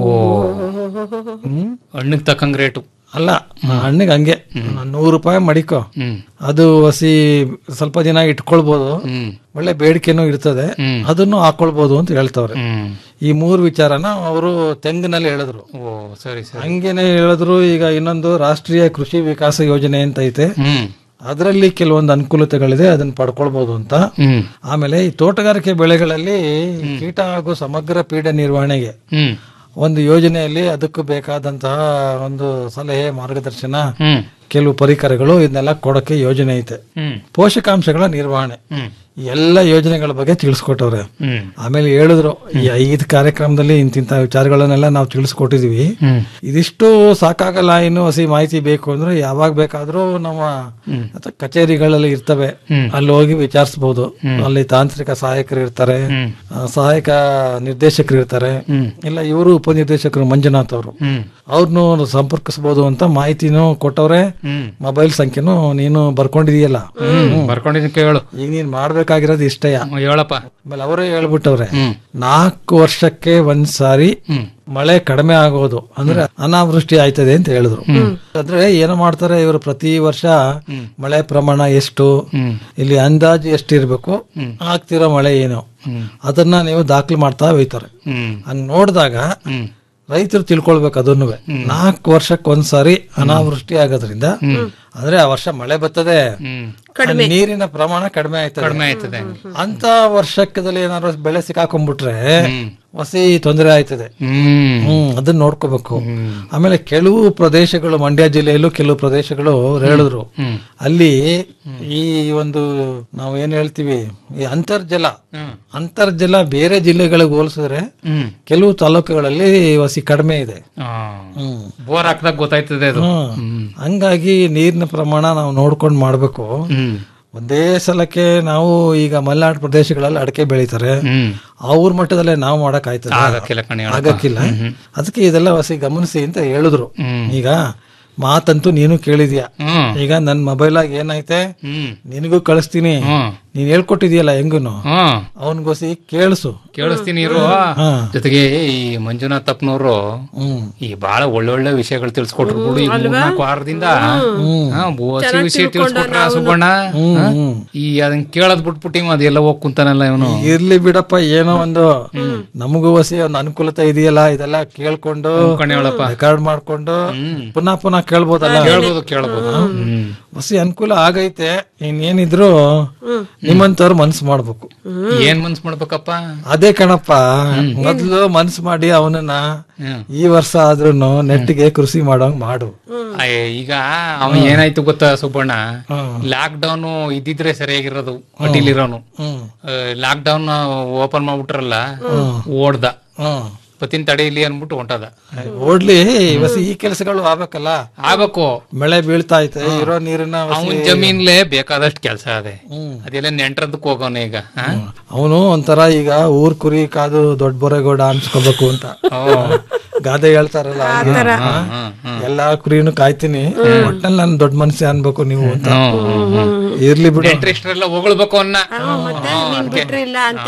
ಹ್ಮ್ ಹಣ್ಣಿಗೆ ತಕ್ಕಂಗ್ ರೇಟು ಅಲ್ಲ ಹಣ್ಣಿಗೆ ಹಂಗೆ ನೂರು ರೂಪಾಯಿ ಮಡಿಕೋ ಹ್ಮ್ ಅದು ಹಸಿ ಸ್ವಲ್ಪ ದಿನ ಇಟ್ಕೊಳ್ಬೋದು ಹ್ಮ್ ಒಳ್ಳೆ ಬೇಡಿಕೆನೂ ಇರ್ತದೆ ಅದನ್ನು ಹಾಕೊಳ್ಬೋದು ಅಂತ ಹೇಳ್ತಾವ್ರೆ ಹ್ಮ್ ಈ ಮೂರು ವಿಚಾರನ ಅವರು ತೆಂಗಿನಲ್ಲಿ ಹೇಳಿದ್ರು ಓ ಸರಿ ಸರಿ ಹಂಗೇನೆ ಹೇಳಿದ್ರು ಈಗ ಇನ್ನೊಂದು ರಾಷ್ಟ್ರೀಯ ಕೃಷಿ ವಿಕಾಸ ಯೋಜನೆ ಅಂತ ಐತೆ ಹ್ಮ್ ಅದರಲ್ಲಿ ಕೆಲವೊಂದು ಅನುಕೂಲತೆಗಳಿದೆ ಅದನ್ನ ಪಡ್ಕೊಳ್ಬಹುದು ಅಂತ ಹ್ಮ್ ಆಮೇಲೆ ಈ ತೋಟಗಾರಿಕೆ ಬೆಳೆಗಳಲ್ಲಿ ಕೀಟ ಹಾಗೂ ಸಮಗ್ರ ಪೀಡೆ ನಿರ್ವಹಣೆಗೆ ಹ್ಮ್ ಒಂದು ಯೋಜನೆಯಲ್ಲಿ ಅದಕ್ಕೂ ಬೇಕಾದಂತಹ ಒಂದು ಸಲಹೆ ಮಾರ್ಗದರ್ಶನ ಹ್ಮ್ ಕೆಲವು ಪರಿಕರಗಳು ಇದನ್ನೆಲ್ಲ ಕೊಡಕ್ಕೆ ಯೋಜನೆ ಐತೆ ಹ್ಮ್ ಪೋಷಕಾಂಶಗಳ ನಿರ್ವಹಣೆ ಹ್ಮ್ ಈ ಎಲ್ಲ ಯೋಜನೆಗಳ ಬಗ್ಗೆ ತಿಳಿಸ್ಕೊಟ್ಟವ್ರೆ ಹ್ಮ್ ಆಮೇಲೆ ಹೇಳಿದ್ರು ಈ ಐದು ಕಾರ್ಯಕ್ರಮದಲ್ಲಿ ಇಂತಿಂತ ವಿಚಾರಗಳನ್ನೆಲ್ಲ ನಾವು ತಿಳಿಸ್ಕೊಟ್ಟಿದೀವಿ ಹ್ಮ್ ಇದಿಷ್ಟು ಸಾಕಾಗಲ್ಲ ಇನ್ನು ಹಸಿ ಮಾಹಿತಿ ಬೇಕು ಅಂದ್ರೆ ಯಾವಾಗ ಬೇಕಾದ್ರೂ ನಮ್ಮ ಅಥವಾ ಕಚೇರಿಗಳಲ್ಲಿ ಇರ್ತವೆ ಅಲ್ಲಿ ಹೋಗಿ ವಿಚಾರಿಸಬಹುದು ಅಲ್ಲಿ ತಾಂತ್ರಿಕ ಸಹಾಯಕರು ಇರ್ತಾರೆ ಆ, ಸಹಾಯಕ ನಿರ್ದೇಶಕರು ಇರ್ತಾರೆ ಇಲ್ಲ ಇವರು ಉಪನಿರ್ದೇಶಕರು ಮಂಜುನಾಥ್ ಅವರು ಹ್ಮ್ ಅವ್ರನ್ನು ಸಂಪರ್ಕಿಸಬಹುದು ಅಂತ ಮಾಹಿತಿನೂ ಕೊಟ್ಟವ್ರೆ ಹ್ಮ್ ಮೊಬೈಲ್ ಸಂಖ್ಯೆನೂ ನೀನು ಬರ್ಕೊಂಡಿದೀಯಲ್ಲ ಹ್ಮ್ ಬರ್ಕೊಂಡಿದ್ದೀನಿ ಕೇಳು ಈಗ ನೀನ್ ಮಾಡ್ಬೇಕಾಗಿರೋದು ಇಷ್ಟಯ ಹ್ಮ್, ಹೇಳಪ್ಪ ಆಮೇಲೆ ಅವರೇ ಹೇಳ್ಬಿಟ್ಟವ್ರೆ ಹ್ಮ್ ನಾಲ್ಕು ವರ್ಷಕ್ಕೆ ಒಂದ್ ಸಾರಿ ಮಳೆ ಕಡಿಮೆ ಆಗೋದು ಅಂದ್ರೆ ಅನಾವೃಷ್ಟಿ ಆಯ್ತದೆ ಅಂತ ಹೇಳಿದ್ರು ಅಂದ್ರೆ ಏನು ಮಾಡ್ತಾರೆ ಇವರು ಪ್ರತಿ ವರ್ಷ ಮಳೆ ಪ್ರಮಾಣ ಎಷ್ಟು ಇಲ್ಲಿ ಅಂದಾಜು ಎಷ್ಟಿರ್ಬೇಕು ಆಗ್ತಿರೋ ಮಳೆ ಏನು ಅದನ್ನ ನೀವು ದಾಖಲೆ ಮಾಡ್ತಾ ಹೋಯ್ತಾರೆ ಹ್ಮ್ ಹಂಗ್ ನೋಡಿದಾಗ ರೈತರು ತಿಳ್ಕೊಳ್ಬೇಕು ಅದನ್ನು ನಾಲ್ಕು ವರ್ಷಕ್ಕೆ ಒಂದ್ಸಾರಿ ಅನಾವೃಷ್ಟಿ ಆಗೋದ್ರಿಂದ ಅಂದ್ರೆ ಆ ವರ್ಷ ಮಳೆ ಬರ್ತದೆ ಆ ನೀರಿನ ಪ್ರಮಾಣ ಕಡಿಮೆ ಆಯ್ತದೆ ಕಡಿಮೆ ಆಯ್ತದೆ ಅಂತ ವರ್ಷಕ್ಕದಲ್ಲಿ ಏನಾದ್ರು ಬೆಳೆ ಸಿಕ್ಕಾಕೊಂಡ್ಬಿಟ್ರೆ ಹೊಸಿ ತೊಂದರೆ ಆಯ್ತದೆ ಹ್ಮ್ ಹ್ಮ್ ಅದನ್ನ ನೋಡ್ಕೋಬೇಕು ಆಮೇಲೆ ಕೆಲವು ಪ್ರದೇಶಗಳು ಮಂಡ್ಯ ಜಿಲ್ಲೆಯಲ್ಲೂ ಕೆಲವು ಪ್ರದೇಶಗಳು ಅವ್ರು ಹೇಳಿದ್ರು ಅಲ್ಲಿ ಈ ಒಂದು ನಾವು ಏನ್ ಹೇಳ್ತೀವಿ ಈ ಅಂತರ್ಜಲ ಅಂತರ್ಜಲ ಬೇರೆ ಜಿಲ್ಲೆಗಳಿಗೆ ಹೋಲಿಸಿದ್ರೆ ಹ್ಮ್ ಕೆಲವು ತಾಲೂಕುಗಳಲ್ಲಿ ಹೊಸಿ ಕಡಿಮೆ ಇದೆ ಆ, ಹ್ಮ್ ಬೋರ್ ಹಾಕ್ದಾಗ ಗೊತ್ತಾಯ್ತದೆ ಅದು ಹ್ಮ್. ಹಂಗಾಗಿ ನೀರಿನ ಪ್ರಮಾಣ ನಾವು ನೋಡ್ಕೊಂಡು ಮಾಡ್ಬೇಕು ಹ್ಮ್ ಒಂದೇ ಸಲಕ್ಕೆ ನಾವು ಈಗ ಮಲೆನಾಡು ಪ್ರದೇಶಗಳಲ್ಲಿ ಅಡಕೆ ಬೆಳೀತಾರೆ ಹ್ಮ್ ಅವ್ರ ಮಟ್ಟದಲ್ಲೇ ನಾವು ಮಾಡಕ್ ಆಯ್ತದ ಆಗಕ್ಕಿಲ್ಲ ಕಣೆ ಹೇಳಪ್ಪ. ಆಗಕ್ಕಿಲ್ಲ ಅದಕ್ಕೆ ಇದೆಲ್ಲ ಹೊಸಿ ಗಮನಿಸಿ ಅಂತ ಹೇಳಿದ್ರು ಹ್ಮ್. ಈಗ ಮಾತಂತೂ ನೀನು ಕೇಳಿದ್ಯಾ ಹ್ಮ್ ಈಗ ನನ್ ಮೊಬೈಲಾಗ ಏನೈತೆ ಹ್ಮ್ ನಿನಗೂ ಕಳಿಸ್ತೀನಿ ಹ್ಮ್ ನೀನ್ ಹೇಳ್ಕೊಟ್ಟಿದ್ಯಲ್ಲ ಹೆಂಗುನು ಹ್ಮ್ ಅವನ್ಗೋಸಿ ಕೇಳಿಸು ಕೇಳಿಸ್ತೀನಿ ಇರು ಜೊತೆಗೆ ಈ ಮಂಜುನಾಥ್ ಅಪ್ಪನವರು ಹ್ಮ್ ಈ ಬಹಳ ಒಳ್ಳೊಳ್ಳೆ ವಿಷಯಗಳು ತಿಳಿಸ್ಕೊಟ್ರು ಬಿಡು ಈ ಮೂರ್ನಾಲ್ಕು ವಾರದಿಂದ ಹಾ, ಬೋಸಿ ವಿಷಯ ತಿಳಿಸ್ಕೊಟ್ರ ಸುಬ್ಬಣ್ಣ ಹಾ? ಈ ಅದನ್ನ ಕೇಳದ್ ಬಿಟ್ಬಿಟ್ಟು ಇವ ಅದೆಲ್ಲ ಹೋಗ್ ಕುಂತಾನಲ್ಲ ಇವನು ಇರ್ಲಿ ಬಿಡಪ್ಪ ಏನೋ ಒಂದು ನಮಗೂ ಹೊಸಿ ಒಂದು ಅನುಕೂಲತೆ ಇದೆಯಲ್ಲ ಇದೆಲ್ಲ ಕೇಳ್ಕೊಂಡು ಹೇಳಪ್ಪ ರೆಕಾರ್ಡ್ ಮಾಡ್ಕೊಂಡು ಪುನಃ ಪುನಃ ಕೇಳ್ಬೋದಲ್ಲ ಕೇಳ್ಬೋದು ಕೇಳ್ಬೋದು ಹ್ಮ್ ಹೊಸಿ ಅನುಕೂಲ ಆಗೈತೆ ಇನ್ನೇನಿದ್ರು ನಿಮ್ಮಂತವ್ರು ಮನ್ಸು ಮಾಡ್ಬೇಕು ಏನ್ ಮನ್ಸ್ ಮಾಡ್ಬೇಕಪ್ಪ ಅದೇ ಕಣಪ್ಪ ಮೊದ್ಲು ಮನ್ಸು ಮಾಡಿ ಅವನನ್ನ ಹ್ಮ್. ಈ ವರ್ಷ ಆದ್ರೂನು ನೆಟ್ಟಿಗೆ ಕೃಷಿ ಮಾಡೋಂಗ್ ಮಾಡು ಅಯ್ಯ, ಈಗ ಅವ ಏನಾಯ್ತು ಗೊತ್ತಾ ಸುಬ್ಬಣ್ಣ ಲಾಕ್ ಡೌನ್ ಇದ್ದಿದ್ರೆ ಸರಿಯಾಗಿರೋದು ಅಡ್ಡಿಲಿರೋನು ಹ್ಮ್ ಲಾಕ್ ಡೌನ್ ಓಪನ್ ಮಾಡ್ಬಿಟ್ರಲ್ಲ ಓಡ್ದ ಹ್ಮ್ ಪತಿನ ತಡೆಯಿಲಿ ಅನ್ಬಿಟ್ಟು ಹೊಂಟದ ಓಡ್ಲಿ ಇವತ್ತು ಈ ಕೆಲಸಗಳು ಆಗ್ಬೇಕಲ್ಲ ಆಗ್ಬೇಕು ಮಳೆ ಬೀಳ್ತಾ ಐತೆ ಇರೋ ನೀರನ್ನ ಅವನ್ ಜಮೀನ್ಲೆ ಬೇಕಾದಷ್ಟು ಕೆಲಸ ಅದೆ ಅದೆಲ್ಲ ನೆಂಟ್ರದಕ್ ಹೋಗೋನ ಈಗ ಹಾ? ಅವನು ಒಂಥರ ಈಗ ಊರ್ ಕುರಿ ಕಾದು ದೊಡ್ಡ ಬೊರೆಗೋಡ ಅನ್ಸ್ಕೋಬೇಕು ಅಂತ ಗಾದೆ ಹೇಳ್ತಾರಲ್ಲ ಹಾಗೆ. ಹಾ? ಎಲ್ಲಾ ಕುರಿನು ಕಾಯ್ತೀನಿ ಒಟ್ನಲ್ಲಿ ನಾನು ದೊಡ್ಡ ಮನುಷ್ಯ ಅನ್ಬೇಕು ನೀವು ಅಂತ ಇರ್ಲಿ ಬಿಡು ನೆಂಟ್ರಿಷ್ಟ್ರೆಲ್ಲ ಹೊಗಳ್ಬೇಕು ಅನ್ನ ಮತ್ತೆ ನೀನ್ ಬಿಟ್ರಿಲ್ಲ ಅಂತ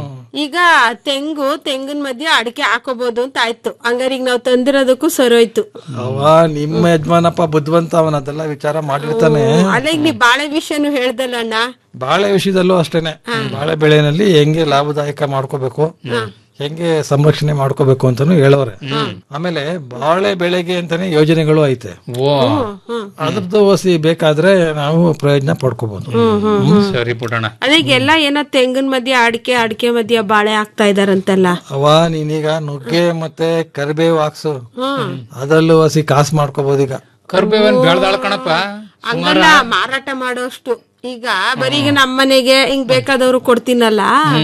ಈಗ ತೆಂಗು ತೆಂಗಿನ ಮಧ್ಯೆ ಅಡಿಕೆ ಹಾಕೋಬಹುದು ಅಂತ ಆಯ್ತು ಹಂಗಾರೆ ಈಗ ನಾವು ತಂದಿರೋದಕ್ಕೂ ಸರೋಯ್ತು ಅವ ನಿಮ್ಮ ಯಜಮಾನಪ್ಪ ಬುದ್ಧಿವಂತ ಅವನ ಅದೆಲ್ಲ ವಿಚಾರ ಮಾಡಿರ್ತಾನೆ ಅಲ್ಲ ಈಗ ನೀ ಬಾಳೆ ವಿಷಯನು ಹೇಳ್ದಲ್ಲ ಅಣ್ಣ ಬಾಳೆ ವಿಷಯದಲ್ಲೂ ಅಷ್ಟೇನೆ ಬಾಳೆ ಬೆಳೆನಲ್ಲಿ ಹೆಂಗೆ ಲಾಭದಾಯಕ ಮಾಡ್ಕೋಬೇಕು ಹೆಂಗೆ ಸಂರಕ್ಷಣೆ ಮಾಡ್ಕೋಬೇಕು ಅಂತಾನು ಹೇಳೋರೆ ಆಮೇಲೆ ಬಾಳೆ ಬೆಳೆಗೆ ಅಂತಾನೆ ಯೋಜನೆಗಳು ಐತೆ ಓ ಅದ್ರದ್ದು ಓಸಿ ಬೇಕಾದ್ರೆ ನಾವು ಪ್ರಯೋಜನ ಪಡ್ಕೋಬಹುದು ಸರಿ ಬಿಡೋಣ ಅದೇ ಈಗ ಎಲ್ಲ ಏನೋ ತೆಂಗಿನ ಮಧ್ಯೆ ಅಡಿಕೆ ಅಡಿಕೆ ಮಧ್ಯೆ ಬಾಳೆ ಹಾಕ್ತಾ ಇದಾರಂತಲ್ಲ ಅವ ನೀನೀಗ ನುಗ್ಗೆ ಮತ್ತೆ ಕರಿಬೇವು ಹಾಕ್ಸು ಅದ್ರಲ್ಲೂ ಹಸಿ ಕಾಸು ಮಾಡ್ಕೋಬಹುದು ಈಗ ಕರ್ಬೇವನ್ ಬೆಳ್ದಾಳ ಕಣಪ್ಪ ಹಂಗಲ್ಲ ಮಾರಾಟ ಮಾಡೋಷ್ಟು ಈಗ ಬರೀ ಈಗ ನಮ್ಮನೆಗೆ ಹಿಂಗ್ ಬೇಕಾದವ್ರು ಕೊಡ್ತೀನಲ್ಲ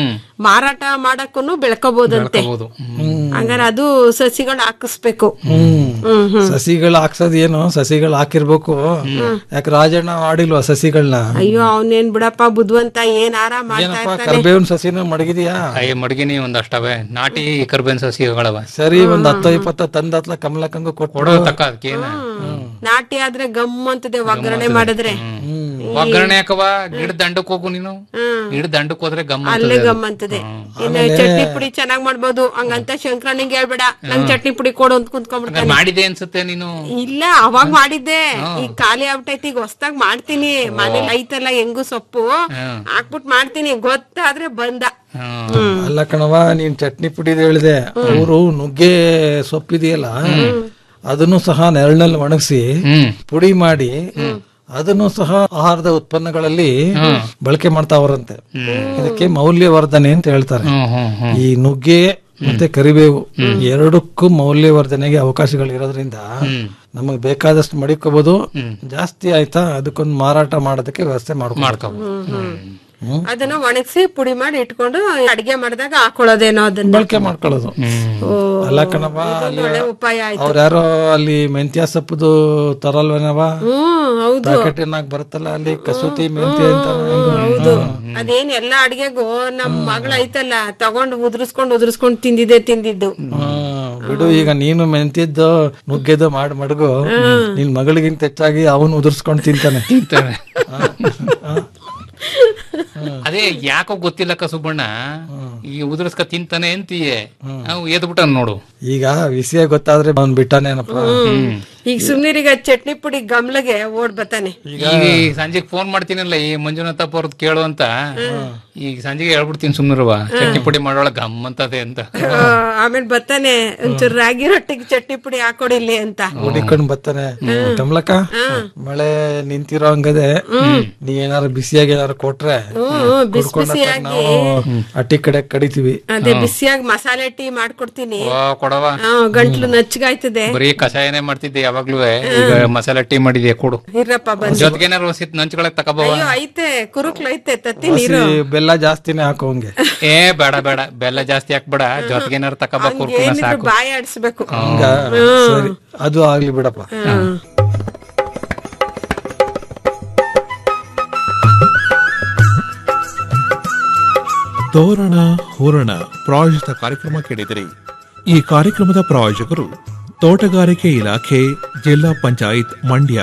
ಮಾರಾಟ ಮಾಡಕ್ಕೂ ಬೆಳ್ಕೋಬಹುದಂತೆ ಹೌದು ಹಂಗಾರೆ ಅದು ಸಸಿಗಳು ಹಾಕಿಸ್ಬೇಕು ಹ್ಮ್ ಸಸಿಗಳು ಹಾಕ್ಸೋದ್ ಏನು ಸಸಿಗಳು ಹಾಕಿರ್ಬೇಕು ಯಾಕೆ ರಾಜಣ್ಣ ಮಾಡಿಲ್ವಾ ಸಸಿಗಳನ್ನ ಅಯ್ಯೋ ಅವನೇನ್ ಬಿಡಪ್ಪ ಬುದ್ಧಿವಂತ ಏನಾರ ಮಾಡ್ತಾ ಏನಪ್ಪ ಇರ್ತಾನೆ ಕರ್ಬೇವಿನ ಸಸಿನ ಮಡಗಿದ್ಯಾ ಅಯ್ಯ ಮಡಗಿನಿ ಒಂದಷ್ಟವೆ ನಾಟಿ ಕರ್ಬೇನ್ ಸಸಿಗಳವ ಸರಿ ಒಂದ್ ಹತ್ತು ಇಪ್ಪತ್ತ ತಂದತ್ಲ ಕಮಲಕ್ಕಂಗು ಕೊಟ್ಟು ಕೊಡೋ ತಕ್ಕ ಅದಕ್ಕೇನ ನಾಟಿ ಆದ್ರೆ ಗಮ್ ಅಂತದೆ ಒಗ್ಗರಣೆ ಮಾಡಿದ್ರೆ ಒಗ್ಗರಣೆ ಹಾಕವ ಗಿಡ ದಂಡಕ್ ಹೋಗು ನೀನು ಗಿಡ ದಂಡಕ್ ಹೋದ್ರೆ ಗಮ್ಮ ಅಲ್ಲೇ ಗಮ್ ಅಂತದೆ ಇನ್ನು ಚಟ್ನಿ ಪುಡಿ ಚೆನ್ನಾಗ್ ಮಾಡ್ಬೋದು ಹಂಗಂತ ಶಂಕರನಿಗೆ ಹೇಳ್ಬೇಡ ನಂಗ್ ಚಟ್ನಿ ಪುಡಿ ಕೊಡು ಅಂತ ಕುಂತ್ಕೊಂಡ್ಬಿಡ್ತಾನೆ ಮಾಡಿದೆ ಅನ್ಸುತ್ತೆ ನೀನು ಇಲ್ಲ ಅವಾಗ ಮಾಡಿದ್ದೆ ಈಗ ಖಾಲಿ ಆಗ್ಬಿಟ್ಟೈತಿ ಈಗ ಹೊಸ್ದಾಗ್ ಮಾಡ್ತೀನಿ ಮನೇಲಿ ಐತಲ್ಲ ಹೆಂಗು ಸೊಪ್ಪು ಹಾಕ್ಬಿಟ್ ಮಾಡ್ತೀನಿ ಗೊತ್ತಾದ್ರೆ ಬಂದ ಹ್ಮ್. ಅಲ್ಲ ಕಣವ ನೀನ್ ಚಟ್ನಿ ಪುಡಿದ್ ಹೇಳಿದೆ ಅವರು ನುಗ್ಗೆ ಸೊಪ್ಪಿದೆಯಲ್ಲ ಅದನ್ನು ಸಹ ನೆರಳಿನಲ್ಲಿ ಒಣಗಿಸಿ ಹ್ಮ್ ಪುಡಿ ಮಾಡಿ ಅದನ್ನು ಸಹ ಆಹಾರದ ಉತ್ಪನ್ನಗಳಲ್ಲಿ ಬಳಕೆ ಮಾಡ್ತಾವರಂತೆ ಇದಕ್ಕೆ ಮೌಲ್ಯವರ್ಧನೆ ಅಂತ ಹೇಳ್ತಾರೆ ಹ್ಮ್ ಹ್ಮ್ ಹ್ಮ್ ಈ ನುಗ್ಗೆ ಮತ್ತೆ ಕರಿಬೇವು ಎರಡಕ್ಕೂ ಮೌಲ್ಯವರ್ಧನೆಗೆ ಅವಕಾಶಗಳು ಇರೋದ್ರಿಂದ ನಮಗ್ ಬೇಕಾದಷ್ಟು ಮಡಿಕೋಬಹುದು ಜಾಸ್ತಿ ಆಯ್ತಾ ಅದಕ್ಕೊಂದು ಮಾರಾಟ ಮಾಡೋದಕ್ಕೆ ವ್ಯವಸ್ಥೆ ಮಾಡ್ಕೊ ಮಾಡ್ಕೋಬೋದು ಅದನ್ನ ಒಣಗಿಸಿ ಪುಡಿ ಮಾಡಿ ಇಟ್ಕೊಂಡು ಅಡಿಗೆ ಮಾಡಿದಾಗ ಹಾಕೊಳ್ಳೋದೇನೋ ಅದನ್ನ ಬಳಕೆ ಮಾಡ್ಕೊಳ್ಳೋದು ಅಲ್ಲ ಕಣವ ಅಲ್ಲಿ ಒಳ್ಳೆ ಉಪಾಯ ಆಯ್ತು ಅವ್ರ ಯಾರೋ ಅಲ್ಲಿ ಮೆಂತ್ಯ ಸೊಪ್ಪುದು ತರಲ್ವೇನವ ಹ್ಮ್ ಹೌದು ಪ್ಯಾಕೆಟ್ ಏನಾಗ್ ಬರುತ್ತಲ್ಲ ಅಲ್ಲಿ ಕಸೂತಿ ಮೆಂತ್ಯ ಅಂತ ಹೌದು ಅದೇನ್ ಎಲ್ಲಾ ಅಡಿಗೆಗೂ ನಮ್ ಮಗಳ ಐತಲ್ಲ ತಗೊಂಡು ಉದುರಿಸ್ಕೊಂಡ್ ಉದುರಿಸ್ಕೊಂಡ್ ತಿಂದಿದ್ದೆ ತಿಂದಿದ್ದು ಹ್ಮ್, ಬಿಡು ಈಗ ನೀನು ಮೆಂತ್ಯದ್ದು ನುಗ್ಗೆದು ಮಾಡಿ ಮಡಗು ನಿನ್ ಮಗಳಿಗಿಂತ ಹೆಚ್ಚಾಗಿ ಅವನು ಉದುರ್ಸ್ಕೊಂಡ್ ತಿಂತಾನೆ ತಿಂತಾರೆ ಅದೇ ಯಾಕೋ ಗೊತ್ತಿಲ್ಲಕ್ಕ ಸುಬ್ಬಣ್ಣ ಈ ಉದುರಿಸ್ಕ ತಿಂತಾನೆ ಅಂತೀಯೆ ನಾವು ಎದ್ಬಿಟ್ಟ ನೋಡು ಈಗ ವಿಷಯ ಗೊತ್ತಾದ್ರೆ ಅವ್ನ್ ಬಿಟ್ಟಾನೇನಪ್ಪ ಈಗ ಸುಮ್ನಿರೀಗ ಚಟ್ನಿ ಪುಡಿ ಗಮ್ಲಗೆ ಓಡ್ ಬತ್ತಾನೆ ಈಗ ಸಂಜೆಗೆ ಫೋನ್ ಮಾಡ್ತೀನಲ್ಲ ಈ ಮಂಜುನಾಥಪ್ಪ ಅವ್ರದ್ದು ಕೇಳು ಅಂತ ಈಗ ಸಂಜೆಗೆ ಹೇಳ್ಬಿಡ್ತೀನಿ ಸುಮ್ನಿರುವ ಚಟ್ನಿ ಪುಡಿ ಮಾಡೋಳ ಗಮ್ ಅಂತದೆ ಅಂತ ಆ, ಆಮೇಲೆ ಬತ್ತಾನೆ ಒಂಚೂರು ರಾಗಿ ರೊಟ್ಟಿಗೆ ಚಟ್ನಿ ಪುಡಿ ಹಾಕೊಡಿಲ್ಲಿ ಅಂತ ಹುಡಿಕೊಂಡ್ ಬರ್ತಾನೆ ಕಮಲಕ್ಕ ಮಳೆ ನಿಂತಿರೋ ಹಂಗದೆ ನೀ ಏನಾರು ಬಿಸಿಯಾಗಿ ಏನಾರು ಕೊಟ್ರೆ ಹ್ಮ್ ಬಿಸಿ ಕುಡ್ಕೊಂಡ್ ಬಿಸಿಯಾಗಿ ನಾವು ಅಟ್ಟಿ ಕಡೆ ಕಡಿತೀವಿ ಅದೇ ಬಿಸಿಯಾಗಿ ಮಸಾಲೆ ಟೀ ಮಾಡ್ಕೊಡ್ತೀನಿ ಓ ಕೊಡವ ಆ, ಗಂಟ್ಲು ನಚ್ಗಾಯ್ತದೆ ಬರೀ ಕಷಾಯನೇ ಮಾಡ್ತಿದ್ದೆ ಯಾವಾಗ್ಲೂ ಈಗ ಮಸಾಲೆ ಟೀ ಮಾಡಿದ್ಯಾ ಕೊಡು ಇರಪ್ಪ ಬಂದು ಜೊತೆಗೇನಾರು ಸಿತ್ ನಂಚ್ಕೊಳಕ್ ತಕಬವ ಅಯ್ಯೋ ಐತೆ ಕುರುಕ್ಲು ಐತೆ ತತ್ತಿ ಹಸಿ ನೀರು ಬೆಲ್ಲ ಜಾಸ್ತಿನೇ ಹಾಕೋಂಗೆ ಏ ಬೇಡ ಬೇಡ ಬೆಲ್ಲ ಜಾಸ್ತಿ ಹಾಕ್ಬೇಡ ಜೊತೆಗೇನಾರು ತಕಬ ಕುರ್ಕುನ ಏನಿದ್ರು ಸಾಕು ಬಾಯಿ ಆಡಿಸ್ಬೇಕು ಹಂಗ ಸರಿ ಅದು ಆಗ್ಲಿ ಬಿಡಪ್ಪ ತೋರಣ ಹೂರಣ ಪ್ರಾಯೋಜಿತ ಕಾರ್ಯಕ್ರಮ ಕೇಳಿದಿರಿ ಈ ಕಾರ್ಯಕ್ರಮದ ಪ್ರಾಯೋಜಕರು ತೋಟಗಾರಿಕೆ ಇಲಾಖೆ ಜಿಲ್ಲಾ ಪಂಚಾಯತ್ ಮಂಡ್ಯ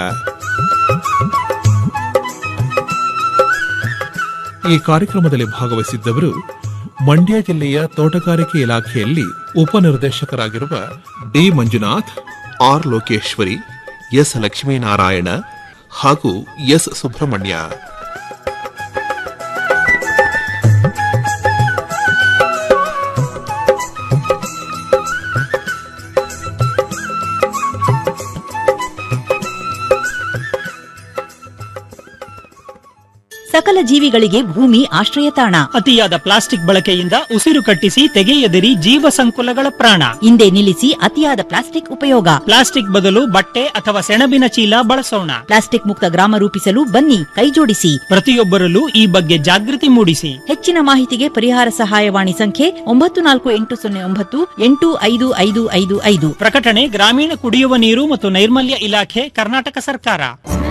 ಈ ಕಾರ್ಯಕ್ರಮದಲ್ಲಿ ಭಾಗವಹಿಸಿದ್ದವರು ಮಂಡ್ಯ ಜಿಲ್ಲೆಯ ತೋಟಗಾರಿಕೆ ಇಲಾಖೆಯಲ್ಲಿ ಉಪನಿರ್ದೇಶಕರಾಗಿರುವ D Manjunath R Lokeshwari S Lakshminarayana ಹಾಗೂ ಎಸ್ ಸುಬ್ರಹ್ಮಣ್ಯ ಸಕಲ ಜೀವಿಗಳಿಗೆ ಭೂಮಿ ಆಶ್ರಯ ತಾಣ ಅತಿಯಾದ ಪ್ಲಾಸ್ಟಿಕ್ ಬಳಕೆಯಿಂದ ಉಸಿರು ಕಟ್ಟಿಸಿ ತೆಗೆಯದಿರಿ ಜೀವ ಸಂಕುಲಗಳ ಪ್ರಾಣ ಹಿಂದೆ ನಿಲ್ಲಿಸಿ ಅತಿಯಾದ ಪ್ಲಾಸ್ಟಿಕ್ ಉಪಯೋಗ ಪ್ಲಾಸ್ಟಿಕ್ ಬದಲು ಬಟ್ಟೆ ಅಥವಾ ಸೆಣಬಿನ ಚೀಲ ಬಳಸೋಣ ಪ್ಲಾಸ್ಟಿಕ್ ಮುಕ್ತ ಗ್ರಾಮ ರೂಪಿಸಲು ಬನ್ನಿ ಕೈಜೋಡಿಸಿ ಪ್ರತಿಯೊಬ್ಬರಲ್ಲೂ ಈ ಬಗ್ಗೆ ಜಾಗೃತಿ ಮೂಡಿಸಿ ಹೆಚ್ಚಿನ ಮಾಹಿತಿಗೆ ಪರಿಹಾರ ಸಹಾಯವಾಣಿ ಸಂಖ್ಯೆ ಒಂಬತ್ತು ನಾಲ್ಕು ಎಂಟು ಸೊನ್ನೆ ಒಂಬತ್ತು ಎಂಟು ಐದು ಐದು ಐದು ಐದು ಪ್ರಕಟಣೆ ಗ್ರಾಮೀಣ ಕುಡಿಯುವ ನೀರು ಮತ್ತು ನೈರ್ಮಲ್ಯ ಇಲಾಖೆ ಕರ್ನಾಟಕ ಸರ್ಕಾರ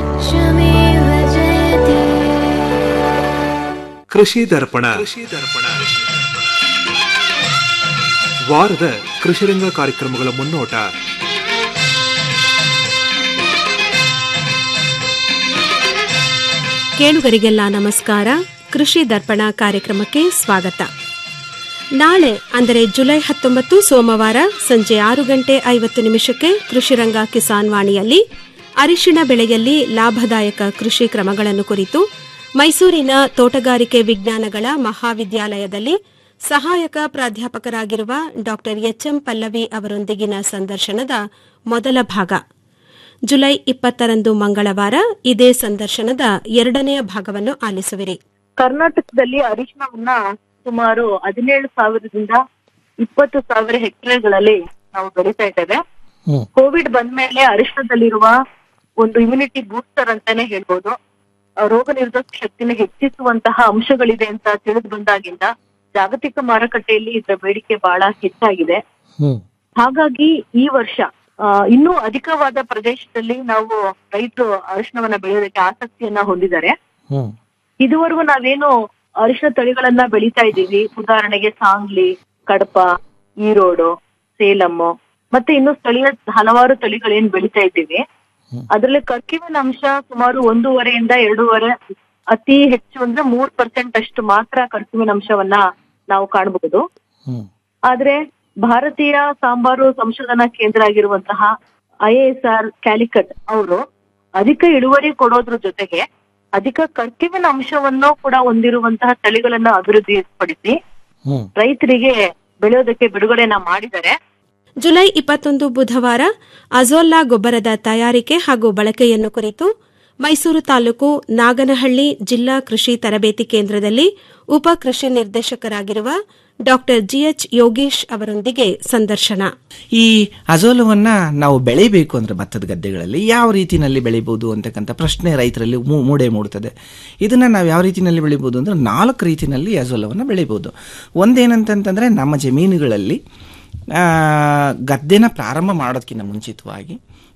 ಕೃಷಿ ದರ್ಪಣ ವಾರದ ಕೃಷಿರಂಗ ಕಾರ್ಯಕ್ರಮಗಳ ಮುನ್ನೋಟ ಕೇಳುಗರಿಗೆಲ್ಲ ನಮಸ್ಕಾರ ಕೃಷಿ ದರ್ಪಣ ಕಾರ್ಯಕ್ರಮಕ್ಕೆ ಸ್ವಾಗತ ನಾಳೆ ಅಂದರೆ ಜುಲೈ ಹತ್ತೊಂಬತ್ತು ಸೋಮವಾರ ಸಂಜೆ ಆರು ಗಂಟೆ ಐವತ್ತು ನಿಮಿಷಕ್ಕೆ ಕೃಷಿರಂಗ ಕಿಸಾನ್ ವಾಣಿಯಲ್ಲಿ ಅರಿಶಿಣ ಬೆಳೆಯಲ್ಲಿ ಲಾಭದಾಯಕ ಕೃಷಿ ಕ್ರಮಗಳನ್ನು ಕುರಿತು ಮೈಸೂರಿನ ತೋಟಗಾರಿಕೆ ವಿಜ್ಞಾನಗಳ ಮಹಾವಿದ್ಯಾಲಯದಲ್ಲಿ ಸಹಾಯಕ ಪ್ರಾಧ್ಯಾಪಕರಾಗಿರುವ ಡಾಕ್ಟರ್ ಎಚ್ಎಂ ಪಲ್ಲವಿ ಅವರೊಂದಿಗಿನ ಸಂದರ್ಶನದ ಮೊದಲ ಭಾಗ ಜುಲೈ ಇಪ್ಪತ್ತರಂದು ಮಂಗಳವಾರ ಇದೇ ಸಂದರ್ಶನದ ಎರಡನೆಯ ಭಾಗವನ್ನು ಆಲಿಸುವಿರಿ ಕರ್ನಾಟಕದಲ್ಲಿ ಅರಿಶಿಣವನ್ನ ಸುಮಾರು ಹದಿನೇಳು ಸಾವಿರದಿಂದ ಇಪ್ಪತ್ತು ಸಾವಿರ ಹೆಕ್ಟೇರ್ಗಳಲ್ಲಿ ನಾವು ಬೆಳೀತಾ ಇದ್ದೇವೆ ಹ್ಮ್. ಕೋವಿಡ್ ಬಂದ್ಮೇಲೆ ಅರಿಶಿಣದಲ್ಲಿರುವ ಒಂದು ಇಮ್ಯುನಿಟಿ ಬೂಸ್ಟರ್ ಅಂತಾನೆ ಹೇಳ್ಬೋದು ಆ, ರೋಗ ನಿರೋಧಕ ಶಕ್ತಿನ ಹೆಚ್ಚಿಸುವಂತಹ ಅಂಶಗಳಿದೆ ಅಂತ ತಿಳಿದು ಬಂದಾಗಿಂದ ಜಾಗತಿಕ ಮಾರುಕಟ್ಟೆಯಲ್ಲಿ ಇದರ ಬೇಡಿಕೆ ಬಹಳ ಹೆಚ್ಚಾಗಿದೆ ಹ್ಮ್ ಹಾಗಾಗಿ ಈ ವರ್ಷ ಆ, ಇನ್ನೂ ಅಧಿಕವಾದ ಪ್ರದೇಶದಲ್ಲಿ ನಾವು ರೈತರು ಅರಿಶಿಣವನ್ನ ಬೆಳೆಯೋದಕ್ಕೆ ಆಸಕ್ತಿಯನ್ನ ಹೊಂದಿದ್ದಾರೆ ಹ್ಮ್ ಇದುವರೆಗೂ ನಾವೇನು ಅರಿಶಿಣ ತಳಿಗಳನ್ನ ಬೆಳೀತಾ ಇದ್ದೀವಿ ಉದಾಹರಣೆಗೆ ಸಾಂಗ್ಲಿ ಕಡಪ ಈರೋಡು ಸೇಲಂ ಮತ್ತೆ ಇನ್ನು ಸ್ಥಳೀಯ ಹಲವಾರು ತಳಿಗಳೇನ್ ಬೆಳೀತಾ ಇದ್ದೀವಿ ಅದರಲ್ಲಿ ಕರ್ಕಿವಿನ ಅಂಶ ಸುಮಾರು ಒಂದೂವರೆಯಿಂದ ಎರಡೂವರೆ ಅತಿ ಹೆಚ್ಚು ಅಂದ್ರೆ ಮೂರ್ ಪರ್ಸೆಂಟ್ ಅಷ್ಟು ಮಾತ್ರ ಕರ್ಕಿವಿನ ಅಂಶವನ್ನ ನಾವು ಕಾಣಬಹುದು ಹ್ಮ್ ಆದ್ರೆ ಭಾರತೀಯ ಸಾಂಬಾರು ಸಂಶೋಧನಾ ಕೇಂದ್ರ ಆಗಿರುವಂತಹ ಐ ಎಸ್ ಆರ್ ಕ್ಯಾಲಿಕಟ್ ಅವರು ಅಧಿಕ ಇಳುವರಿ ಕೊಡೋದ್ರ ಜೊತೆಗೆ ಅಧಿಕ ಕರ್ಕಿವಿನ ಅಂಶವನ್ನು ಕೂಡ ಹೊಂದಿರುವಂತಹ ತಳಿಗಳನ್ನ ಅಭಿವೃದ್ಧಿಪಡಿಸಿ ಹ್ಮ್ ರೈತರಿಗೆ ಬೆಳೆಯೋದಕ್ಕೆ ಬಿಡುಗಡೆನ ಮಾಡಿದ್ದಾರೆ ಜುಲೈ ಇಪ್ಪತ್ತೊಂದು ಬುಧವಾರ ಅಜೋಲ್ಲಾ ಗೊಬ್ಬರದ ತಯಾರಿಕೆ ಹಾಗೂ ಬಳಕೆಯನ್ನು ಕುರಿತು ಮೈಸೂರು ತಾಲೂಕು ನಾಗನಹಳ್ಳಿ ಜಿಲ್ಲಾ ಕೃಷಿ ತರಬೇತಿ ಕೇಂದ್ರದಲ್ಲಿ ಉಪ ಕೃಷಿ ನಿರ್ದೇಶಕರಾಗಿರುವ ಡಾ ಜಿಎಚ್ ಯೋಗೇಶ್ ಅವರೊಂದಿಗೆ ಸಂದರ್ಶನ ಈ ಅಜೋಲವನ್ನ ನಾವು ಬೆಳಿಬೇಕು ಅಂದ್ರೆ ಭತ್ತದ ಗದ್ದೆಗಳಲ್ಲಿ ಯಾವ ರೀತಿನಲ್ಲಿ ಬೆಳಿಬಹುದು ಅಂತಕ್ಕಂಥ ಪ್ರಶ್ನೆ ರೈತರಲ್ಲಿ ಮೂ- ಮೂಡೆ ಮೂಡುತ್ತದೆ ಇದನ್ನ ನಾವು ಯಾವ ರೀತಿನಲ್ಲಿ ಬೆಳಿಬಹುದು ಅಂದ್ರೆ ನಾಲ್ಕು ರೀತಿನಲ್ಲಿ ಅಜೋಲವನ್ನು ಬೆಳಿಬಹುದು ಒಂದೇನಂತಂತಂದ್ರೆ ನಮ್ಮ ಜಮೀನುಗಳಲ್ಲಿ ಆ, ಗದ್ದೆನ ಪ್ರಾರಂಭ ಮಾಡೋದಕ್ಕಿಂತ ಮುಂಚಿತವಾಗಿ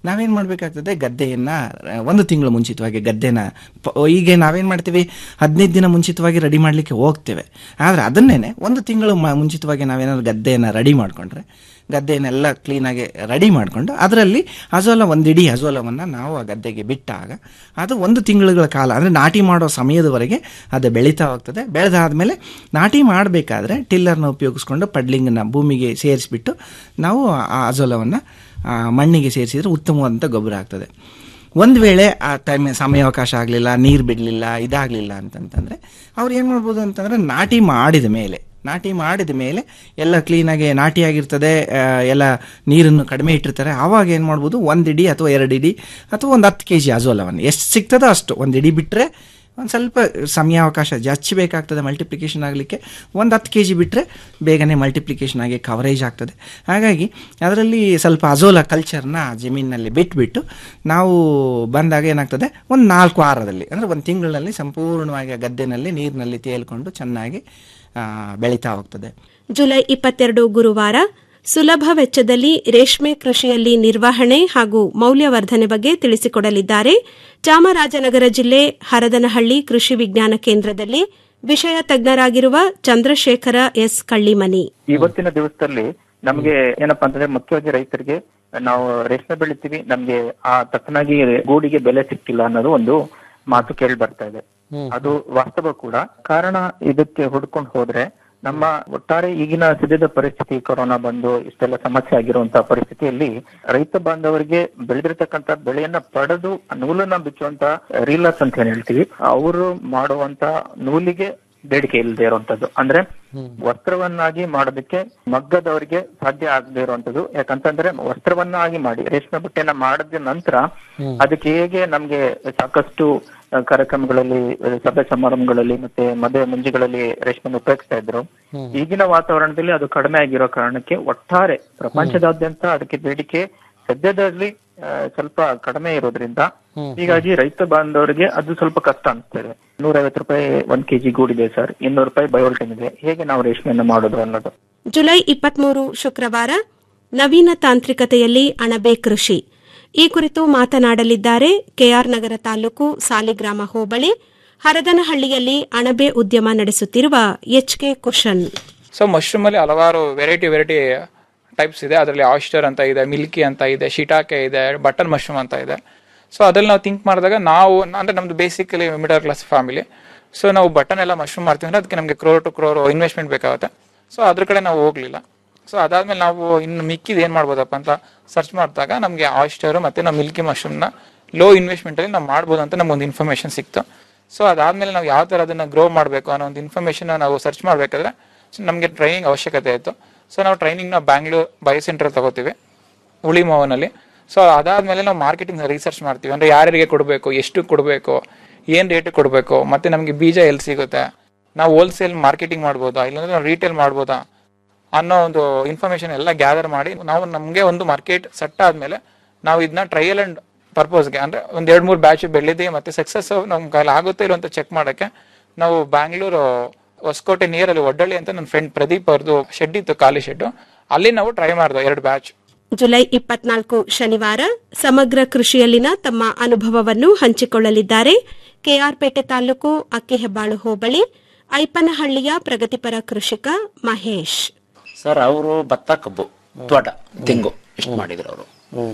ನಾವೇನು ಮಾಡಬೇಕಾಗ್ತದೆ ಗದ್ದೆಯನ್ನು ಒಂದು ತಿಂಗಳು ಮುಂಚಿತವಾಗಿ ಗದ್ದೆನ ಪ- ಈಗ ನಾವೇನು ಮಾಡ್ತೀವಿ ಹದಿನೈದು ದಿನ ಮುಂಚಿತವಾಗಿ ರೆಡಿ ಮಾಡಲಿಕ್ಕೆ ಹೋಗ್ತೇವೆ ಆದರೆ ಅದನ್ನೇ ಒಂದು ತಿಂಗಳು ಮ- ಮುಂಚಿತವಾಗಿ ನಾವೇನಾದ್ರು ಗದ್ದೆಯನ್ನು ರೆಡಿ ಮಾಡಿಕೊಂಡ್ರೆ ಗದ್ದೆಯನ್ನೆಲ್ಲ ಕ್ಲೀನಾಗಿ ರೆಡಿ ಮಾಡಿಕೊಂಡು ಅದರಲ್ಲಿ ಅಜೋಲ ಒಂದು ಇಡೀ ಅಜೋಲವನ್ನು ನಾವು ಆ ಗದ್ದೆಗೆ ಬಿಟ್ಟಾಗ ಅದು ಒಂದು ತಿಂಗಳುಗಳ ಕಾಲ ಅಂದರೆ ನಾಟಿ ಮಾಡೋ ಸಮಯದವರೆಗೆ ಅದು ಬೆಳೀತಾ ಹೋಗ್ತದೆ ಬೆಳೆದಾದ್ಮೇಲೆ ನಾಟಿ ಮಾಡಬೇಕಾದ್ರೆ ಟಿಲ್ಲರ್ನ ಉಪಯೋಗಿಸ್ಕೊಂಡು ಪಡ್ಲಿಂಗನ್ನ ಭೂಮಿಗೆ ಸೇರಿಸ್ಬಿಟ್ಟು ನಾವು ಆ ಅಜೋಲವನ್ನು ಮಣ್ಣಿಗೆ ಸೇರಿಸಿದರೆ ಉತ್ತಮವಾದಂಥ ಗೊಬ್ಬರ ಆಗ್ತದೆ ಒಂದು ವೇಳೆ ಆ ಟೈಮ್ ಸಮಯಾವಕಾಶ ಆಗಲಿಲ್ಲ ನೀರು ಬಿಡಲಿಲ್ಲ ಇದಾಗಲಿಲ್ಲ ಅಂತಂತಂದರೆ ಅವ್ರು ಏನು ಮಾಡ್ಬೋದು ಅಂತಂದರೆ ನಾಟಿ ಮಾಡಿದ ಮೇಲೆ ನಾಟಿ ಮಾಡಿದ ಮೇಲೆ ಎಲ್ಲ ಕ್ಲೀನಾಗಿ ನಾಟಿಯಾಗಿರ್ತದೆ ಆ, ಎಲ್ಲ ನೀರನ್ನು ಕಡಿಮೆ ಇಟ್ಟಿರ್ತಾರೆ ಆವಾಗ ಏನು ಮಾಡ್ಬೋದು ಒಂದು ಇಡಿ ಅಥವಾ ಎರಡು ಇಡಿ ಅಥವಾ ಒಂದು ಹತ್ತು ಕೆ ಜಿ ಅಜೋಲವನ್ನು ಎಷ್ಟು ಸಿಗ್ತದೋ ಅಷ್ಟು ಒಂದು ಇಡಿ ಬಿಟ್ಟರೆ ಒಂದು ಸ್ವಲ್ಪ ಸಮಯಾವಕಾಶ ಜಾಸ್ತಿ ಬೇಕಾಗ್ತದೆ ಮಲ್ಟಿಪ್ಲಿಕೇಶನ್ ಆಗಲಿಕ್ಕೆ ಒಂದು ಹತ್ತು ಕೆ ಜಿ ಬಿಟ್ಟರೆ ಬೇಗನೆ ಮಲ್ಟಿಪ್ಲಿಕೇಶನ್ ಆಗಿ ಕವರೇಜ್ ಆಗ್ತದೆ ಹಾಗಾಗಿ ಅದರಲ್ಲಿ ಸ್ವಲ್ಪ ಅಜೋಲ ಕಲ್ಚರ್ನ ಜಮೀನಿನಲ್ಲಿ ಬಿಟ್ಬಿಟ್ಟು ನಾವು ಬಂದಾಗ ಏನಾಗ್ತದೆ ಒಂದು ನಾಲ್ಕು ವಾರದಲ್ಲಿ ಅಂದರೆ ಒಂದು ತಿಂಗಳಲ್ಲಿ ಸಂಪೂರ್ಣವಾಗಿ ಆ ಗದ್ದೆನಲ್ಲಿ ನೀರಿನಲ್ಲಿ ತೇಲ್ಕೊಂಡು ಚೆನ್ನಾಗಿ ಆ, ಬೆಳೀತಾ ಹೋಗ್ತದೆ ಜುಲೈ ಇಪ್ಪತ್ತೆರಡು ಗುರುವಾರ ಸುಲಭ ವೆಚ್ಚದಲ್ಲಿ ರೇಷ್ಮೆ ಕೃಷಿಯಲ್ಲಿ ನಿರ್ವಹಣೆ ಹಾಗೂ ಮೌಲ್ಯವರ್ಧನೆ ಬಗ್ಗೆ ತಿಳಿಸಿಕೊಡಲಿದ್ದಾರೆ ಚಾಮರಾಜನಗರ ಜಿಲ್ಲೆ ಹರದನಹಳ್ಳಿ ಕೃಷಿ ವಿಜ್ಞಾನ ಕೇಂದ್ರದಲ್ಲಿ ವಿಷಯ ತಜ್ಞರಾಗಿರುವ ಚಂದ್ರಶೇಖರ ಎಸ್ ಕಳ್ಳಿಮನಿ ಇವತ್ತಿನ ದಿವಸದಲ್ಲಿ ನಮ್ಗೆ ಏನಪ್ಪಾ ಅಂತಂದ್ರೆ ಮುಖ್ಯವಾಗಿ ರೈತರಿಗೆ ನಾವು ರೇಷ್ಮೆ ಬೆಳಿತೀವಿ ನಮ್ಗೆ ಆ ತಕ್ಕನಾಗಿ ಗೂಡಿಗೆ ಬೆಲೆ ಸಿಕ್ಕಿಲ್ಲ ಅನ್ನೋದು ಒಂದು ಮಾತು ಕೇಳಿ ಬರ್ತಾ ಇದೆ ಅದು ವಾಸ್ತವ ಕೂಡ ಕಾರಣ ಇದಕ್ಕೆ ಹುಡ್ಕೊಂಡು ಹೋದ್ರೆ ನಮ್ಮ ಒಟ್ಟಾರೆ ಈಗಿನ ಸದ್ಯದ ಪರಿಸ್ಥಿತಿ ಕೊರೋನಾ ಬಂದು ಇಷ್ಟೆಲ್ಲ ಸಮಸ್ಯೆ ಆಗಿರುವಂತಹ ಪರಿಸ್ಥಿತಿಯಲ್ಲಿ ರೈತ ಬಾಂಧವರಿಗೆ ಬೆಳೆದಿರ್ತಕ್ಕಂತ ಬೆಳೆಯನ್ನ ಪಡೆದು ನೂಲನ್ನ ಬಿಚ್ಚುವಂತ ರೀಲರ್ಸ್ ಅಂತ ಏನ್ ಹೇಳ್ತೀವಿ ಅವರು ಮಾಡುವಂತ ನೂಲಿಗೆ ಬೇಡಿಕೆ ಇಲ್ಲದೆ ಇರುವಂತದ್ದು ಅಂದ್ರೆ ವಸ್ತ್ರವನ್ನಾಗಿ ಮಾಡೋದಕ್ಕೆ ಮಗ್ಗದವರಿಗೆ ಸಾಧ್ಯ ಆಗದೆ ಇರುವಂತದ್ದು ಯಾಕಂತಂದ್ರೆ ವಸ್ತ್ರವನ್ನಾಗಿ ಮಾಡಿ ರೇಷ್ಮೆ ಬಟ್ಟೆಯನ್ನ ಮಾಡಿದ ನಂತರ ಅದಕ್ಕೆ ಹೇಗೆ ನಮ್ಗೆ ಸಾಕಷ್ಟು ಆ, ಕಾರ್ಯಕ್ರಮಗಳಲ್ಲಿ ಆ, ಸಭೆ ಸಮಾರಂಭಗಳಲ್ಲಿ ಮತ್ತೆ ಮದುವೆ ಮುಂಜಿಗಳಲ್ಲಿ ರೇಷ್ಮೆನ ಉಪಯೋಗಿಸ್ತಾ ಇದ್ರು ಈಗಿನ ವಾತಾವರಣದಲ್ಲಿ ಅದು ಕಡಿಮೆ ಆಗಿರೋ ಕಾರಣಕ್ಕೆ ಒಟ್ಟಾರೆ ಪ್ರಪಂಚದಾದ್ಯಂತ ಅದಕ್ಕೆ ಬೇಡಿಕೆ ಸದ್ಯದಲ್ಲಿ ಆ, ಸ್ವಲ್ಪ ಕಡಿಮೆ ಇರೋದ್ರಿಂದ ಹೀಗಾಗಿ ರೈತ ಬಾಂಧವರಿಗೆ ಅದು ಸ್ವಲ್ಪ ಕಷ್ಟ ಅನಿಸ್ತಾ ಇದೆ ನೂರೈವತ್ತು ರೂಪಾಯಿ ಒಂದ್ ಕೆಜಿ ಗೂಡಿದೆ ಸರ್ ಇನ್ನೂರು ರೂಪಾಯಿ ಬಯೋಲ್ಟಿನ್ ಇದೆ ಹೇಗೆ ನಾವು ರೇಷ್ಮೆಯನ್ನ ಮಾಡೋದು ಅನ್ನೋದು ಜುಲೈ ಇಪ್ಪತ್ಮೂರು ಶುಕ್ರವಾರ ನವೀನ ತಾಂತ್ರಿಕತೆಯಲ್ಲಿ ಅಣಬೆ ಕೃಷಿ ಈ ಕುರಿತು ಮಾತನಾಡಲಿದ್ದಾರೆ ಕೆಆರ್ ನಗರ ತಾಲೂಕು ಸಾಲಿಗ್ರಾಮ ಹೋಬಳಿ ಹರದನಹಳ್ಳಿಯಲ್ಲಿ ಅಣಬೆ ಉದ್ಯಮ ನಡೆಸುತ್ತಿರುವ H K Kushan so mushroom ಅಲ್ಲಿ ಹಲವಾರು ವೆರೈಟಿ ವೆರೈಟಿ ಟೈಪ್ಸ್ ಇದೆ ಅದರಲ್ಲಿ ಆಯಿಸ್ಟರ್ ಅಂತ ಇದೆ ಮಿಲ್ಕಿ ಅಂತ ಇದೆ ಶಿಟಾಕೆ ಇದೆ ಬಟನ್ ಮಶ್ರೂಮ್ ಅಂತ ಇದೆ ಸೊ ಅದ್ರಲ್ಲಿ ನಾವು ಥಿಂಕ್ ಮಾಡಿದಾಗ ನಾವು ಅಂದ್ರೆ ನಮ್ದು basically middle class family so ನಾವು ಬಟನ್ ಎಲ್ಲ ಮಶ್ರೂಮ್ ಮಾಡ್ತೀವಿ ಅಂದ್ರೆ ಅದಕ್ಕೆ ನಮಗೆ ಕ್ರೋರ್ ಟು ಕ್ರೋರ್ ಇನ್ವೆಸ್ಟ್ಮೆಂಟ್ ಬೇಕಾಗುತ್ತೆ ಸೊ ಅದ್ರ ಕಡೆ ನಾವು ಹೋಗ್ಲಿಲ್ಲ ಸೊ ಅದಾದ್ಮೇಲೆ ನಾವು ಇನ್ನು ಮಿಕ್ಕಿದ್ ಏನ್ ಮಾಡ್ಬೋದಪ್ಪ ಅಂತ ಸರ್ಚ್ ಮಾಡಿದಾಗ ನಮಗೆ ಆಯಿಸ್ಟರ್ ಮತ್ತೆ ನಾವು ಮಿಲ್ಕಿ ಮಶ್ರೂಮ್ನ ಲೋ ಇನ್ವೆಸ್ಟ್ಮೆಂಟ್ ಅಲ್ಲಿ ನಾವು ಮಾಡ್ಬೋದು ಅಂತ ನಮ್ಗೊಂದು ಇನ್ಫಾರ್ಮೇಶನ್ ಸಿಕ್ತು ಸೊ ಅದಾದ್ಮೇಲೆ ನಾವು ಯಾವ ತರ ಅದನ್ನ ಗ್ರೋ ಮಾಡಬೇಕು ಅನ್ನೋ ಒಂದು ಇನ್ಫಾರ್ಮೇಶನ್ ನಾವು ಸರ್ಚ್ ಮಾಡಬೇಕಾದ್ರೆ ನಮಗೆ ಟ್ರೈನಿಂಗ್ ಅವಶ್ಯಕತೆ ಇತ್ತು ಸೊ ನಾವು ಟ್ರೈನಿಂಗ್ ನಾವು ಬ್ಯಾಂಗ್ಳೂರ್ ಬಯೋ ಸೆಂಟರ್ ತಗೋತೀವಿ ಹುಳಿ ಮಾವನಲ್ಲಿ ಸೊ ಅದಾದ್ಮೇಲೆ ನಾವು ಮಾರ್ಕೆಟಿಂಗ್ ರಿಸರ್ಚ್ ಮಾಡ್ತೀವಿ ಅಂದ್ರೆ ಯಾರ್ಯಾರಿಗೆ ಕೊಡಬೇಕು ಎಷ್ಟು ಕೊಡಬೇಕು ಏನ್ ರೇಟ್ ಕೊಡಬೇಕು ಮತ್ತೆ ನಮಗೆ ಬೀಜ ಎಲ್ಲಿ ಸಿಗುತ್ತೆ ನಾವು ಹೋಲ್ಸೇಲ್ ಮಾರ್ಕೆಟಿಂಗ್ ಮಾಡ್ಬೋದಾ ಇಲ್ಲಾಂದ್ರೆ ನಾವು ರೀಟೇಲ್ ಮಾಡ್ಬೋದಾ ಅನ್ನೋ ಒಂದು ಇನ್ಫಾರ್ಮೇಶನ್ ಎಲ್ಲ ಗ್ಯಾದರ್ ಮಾಡಿ ನಾವು ನಮಗೆ ಒಂದು ಮಾರ್ಕೆಟ್ ಸೆಟ್ ಆದ್ಮೇಲೆ ನಾವು ಇದನ್ನ ಟ್ರಯಲ್ ಅಂಡ್ ಪರ್ಪಸ್ಗೆ ಅಂದ್ರೆ ಒಂದ್ ಎರಡ್ ಮೂರು ಬ್ಯಾಚ್ ಬೆಳೆದಿ ಮತ್ತೆ ಸಕ್ಸಸ್ ನಮ್ ಕೈಲಿ ಆಗುತ್ತೆ ಇಲ್ಲ ಅಂತ ಚೆಕ್ ಮಾಡಕ್ಕೆ ನಾವು ಬ್ಯಾಂಗ್ಳೂರು ಹೊಸಕೋಟೆ ನೀರಲ್ಲಿ ಒಡ್ಡಳ್ಳಿ ಅಂತ ನನ್ನ ಫ್ರೆಂಡ್ ಪ್ರದೀಪ್ ಅವ್ರದ್ದು ಶೆಡ್ ಇತ್ತು ಖಾಲಿ ಶೆಡ್ ಅಲ್ಲಿ ನಾವು ಟ್ರೈ ಮಾಡ್ದೋ ಎರಡು ಬ್ಯಾಚ್ ಜುಲೈ ಇಪ್ಪತ್ನಾಲ್ಕು ಶನಿವಾರ ಸಮಗ್ರ ಕೃಷಿಯಲ್ಲಿನ ತಮ್ಮ ಅನುಭವವನ್ನು ಹಂಚಿಕೊಳ್ಳಲಿದ್ದಾರೆ ಕೆಆರ್ಪೇಟೆ ತಾಲೂಕು ಅಕ್ಕಿಹೆಬ್ಬಾಳು ಹೋಬಳಿ ಐಪನಹಳ್ಳಿಯ ಪ್ರಗತಿಪರ ಕೃಷಿಕ ಮಹೇಶ್ ಸರ್ ಅವರು ಭತ್ತ ಕಬ್ಬು ತೋಟ ತೆಂಗು ಇಷ್ಟು ಮಾಡಿದ್ರು ಅವರು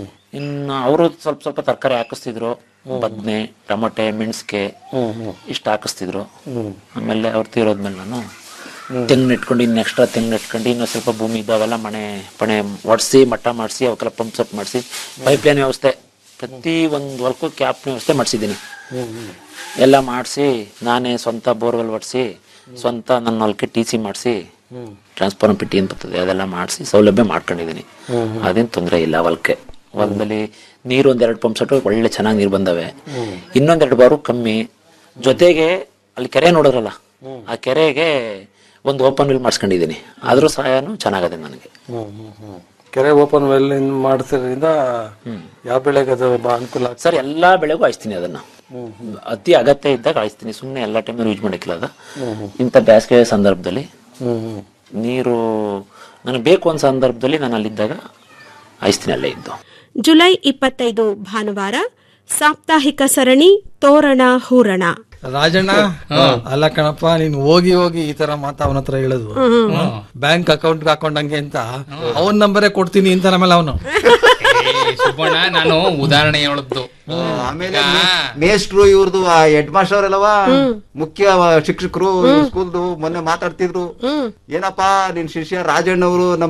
ಇನ್ನು ಅವರು ಸ್ವಲ್ಪ ಸ್ವಲ್ಪ ತರಕಾರಿ ಹಾಕಿಸ್ತಿದ್ರು ಬದ್ನೆ ಟೊಮೊಟೆ ಮೆಣಸಿಗೆ ಇಷ್ಟು ಹಾಕಿಸ್ತಿದ್ರು ಆಮೇಲೆ ಅವ್ರು ತೀರೋದ್ಮೇಲೆ ನಾನು ತೆಂಗು ಇಟ್ಕೊಂಡು ಇನ್ನು ಎಕ್ಸ್ಟ್ರಾ ತೆಂಗು ಇಟ್ಕೊಂಡು ಇನ್ನೂ ಸ್ವಲ್ಪ ಭೂಮಿ ಇದ್ದಾವೆಲ್ಲ ಮನೆ ಪಣೆ ಒಡಿಸಿ ಮಟ್ಟ ಮಾಡಿಸಿ ಅವಕ್ಕೆಲ್ಲ ಪಂಪ್ ಸೆಟ್ ಮಾಡಿಸಿ ಪೈಪ್ ಲೈನ್ ವ್ಯವಸ್ಥೆ ಪ್ರತಿ ಒಂದು ಹೊಲಕ್ಕೂ ಕ್ಯಾಪ್ ವ್ಯವಸ್ಥೆ ಮಾಡಿಸಿದ್ದೀನಿ ಎಲ್ಲ ಮಾಡಿಸಿ ನಾನೇ ಸ್ವಂತ ಬೋರ್ವೆಲ್ ಹೊಡ್ಸಿ ಸ್ವಂತ ನನ್ನ ಹೊಲಕ್ಕೆ ಟಿ ಸಿ ಮಾಡಿಸಿ ಟ್ರಾನ್ಸ್ಫಾರ್ಮರ್ ಪಿಟಿ ಅಂತ ಬರ್ತದೆ ಅದೆಲ್ಲ ಮಾಡಿಸಿ ಸೌಲಭ್ಯ ಮಾಡ್ಕೊಂಡಿದ್ದೀನಿ ಅದೇನು ತೊಂದರೆ ಇಲ್ಲ ಹೊಲಕ್ಕೆ ಹೊಲದಲ್ಲಿ ನೀರು ಒಂದೆರಡು ಪಂಪ್ ಸೆಟ್ ಒಳ್ಳೆ ಚೆನ್ನಾಗಿ ನೀರು ಬಂದವೆ ಇನ್ನೊಂದೆರಡು ಬಾರು ಕಮ್ಮಿ ಜೊತೆಗೆ ಅಲ್ಲಿ ಕೆರೆ ನೋಡಿದ್ರಲ್ಲ ಆ ಕೆರೆಗೆ ಒಂದು ಓಪನ್ ವಿಲ್ ಮಾಡಿಸ್ಕೊಂಡಿದ್ದೀನಿ ಅದ್ರ ಸಹಾಯನೂ ಚೆನ್ನಾಗದೆ ನನಗೆ ಕೆರೆ ಓಪನ್ ವೆಲ್ ಮಾಡ್ತಿರೋದ್ರಿಂದ ಯಾವ ಬೆಳೆಗೆ ಅದು ಬಾ ಅನುಕೂಲ ಆಗ್ತದೆ ಸರ್ ಎಲ್ಲಾ ಬೆಳೆಗೂ ಹಾಯಿಸ್ತೀನಿ ಅದನ್ನ ಅತಿ ಅಗತ್ಯ ಇದ್ದಾಗ ಹಾಯಿಸ್ತೀನಿ ಸುಮ್ಮನೆ ಎಲ್ಲ ಟೈಮ್ ಯೂಸ್ ಮಾಡಕ್ಕಿಲ್ಲ ಅದು ಇಂಥ ಬೇಸಿಗೆ ಸಂದರ್ಭದಲ್ಲಿ ನೀರು ನನಗೆ ಬೇಕು ಅನ್ನೋ ಸಂದರ್ಭದಲ್ಲಿ ನಾನು ಅಲ್ಲಿದ್ದಾಗ ಹಾಯಿಸ್ತೀನಿ ಅಲ್ಲೇ ಇದ್ದು ಜುಲೈ ಇಪ್ಪತ್ತೈದು ಭಾನುವಾರ ಸಾಪ್ತಾಹಿಕ ಸರಣಿ ತೋರಣ ಹೂರಣ ರಾಜಣ್ಣ ಅಲ್ಲ ಕಣಪ್ಪ ನೀನ್ ಹೋಗಿ ಹೋಗಿ ಈ ತರ ಮಾತ ಅವನ ಹತ್ರ ಹೇಳುದು ಬ್ಯಾಂಕ್ ಅಕೌಂಟ್ ಹಾಕೊಂಡಂಗೆ ಅಂತ ಅವನ್ ನಂಬರೇ ಕೊಡ್ತೀನಿ ಅಂತ ನಮ್ಮಲ್ಲ ಅವನು ಸುಬ್ಬಣ್ಣ ನಾನು ಉದಾಹರಣೆ ಹೇಳದ್ದು ಆಮೇಲೆ ಮೇಸ್ಟ್ರು ಇವ್ರದ್ದು ಹೆಡ್ ಮಾಸ್ಟರ್ ಅಲ್ಲವ ಮುಖ್ಯ ಶಿಕ್ಷಕರು ಸ್ಕೂಲ್ದು ಮೊನ್ನೆ ಮಾತಾಡ್ತಿದ್ರು ಏನಪ್ಪಾ ನಿನ್ ಶಿಷ್ಯ ರಾಜಣ್ಣವರು ನಮ್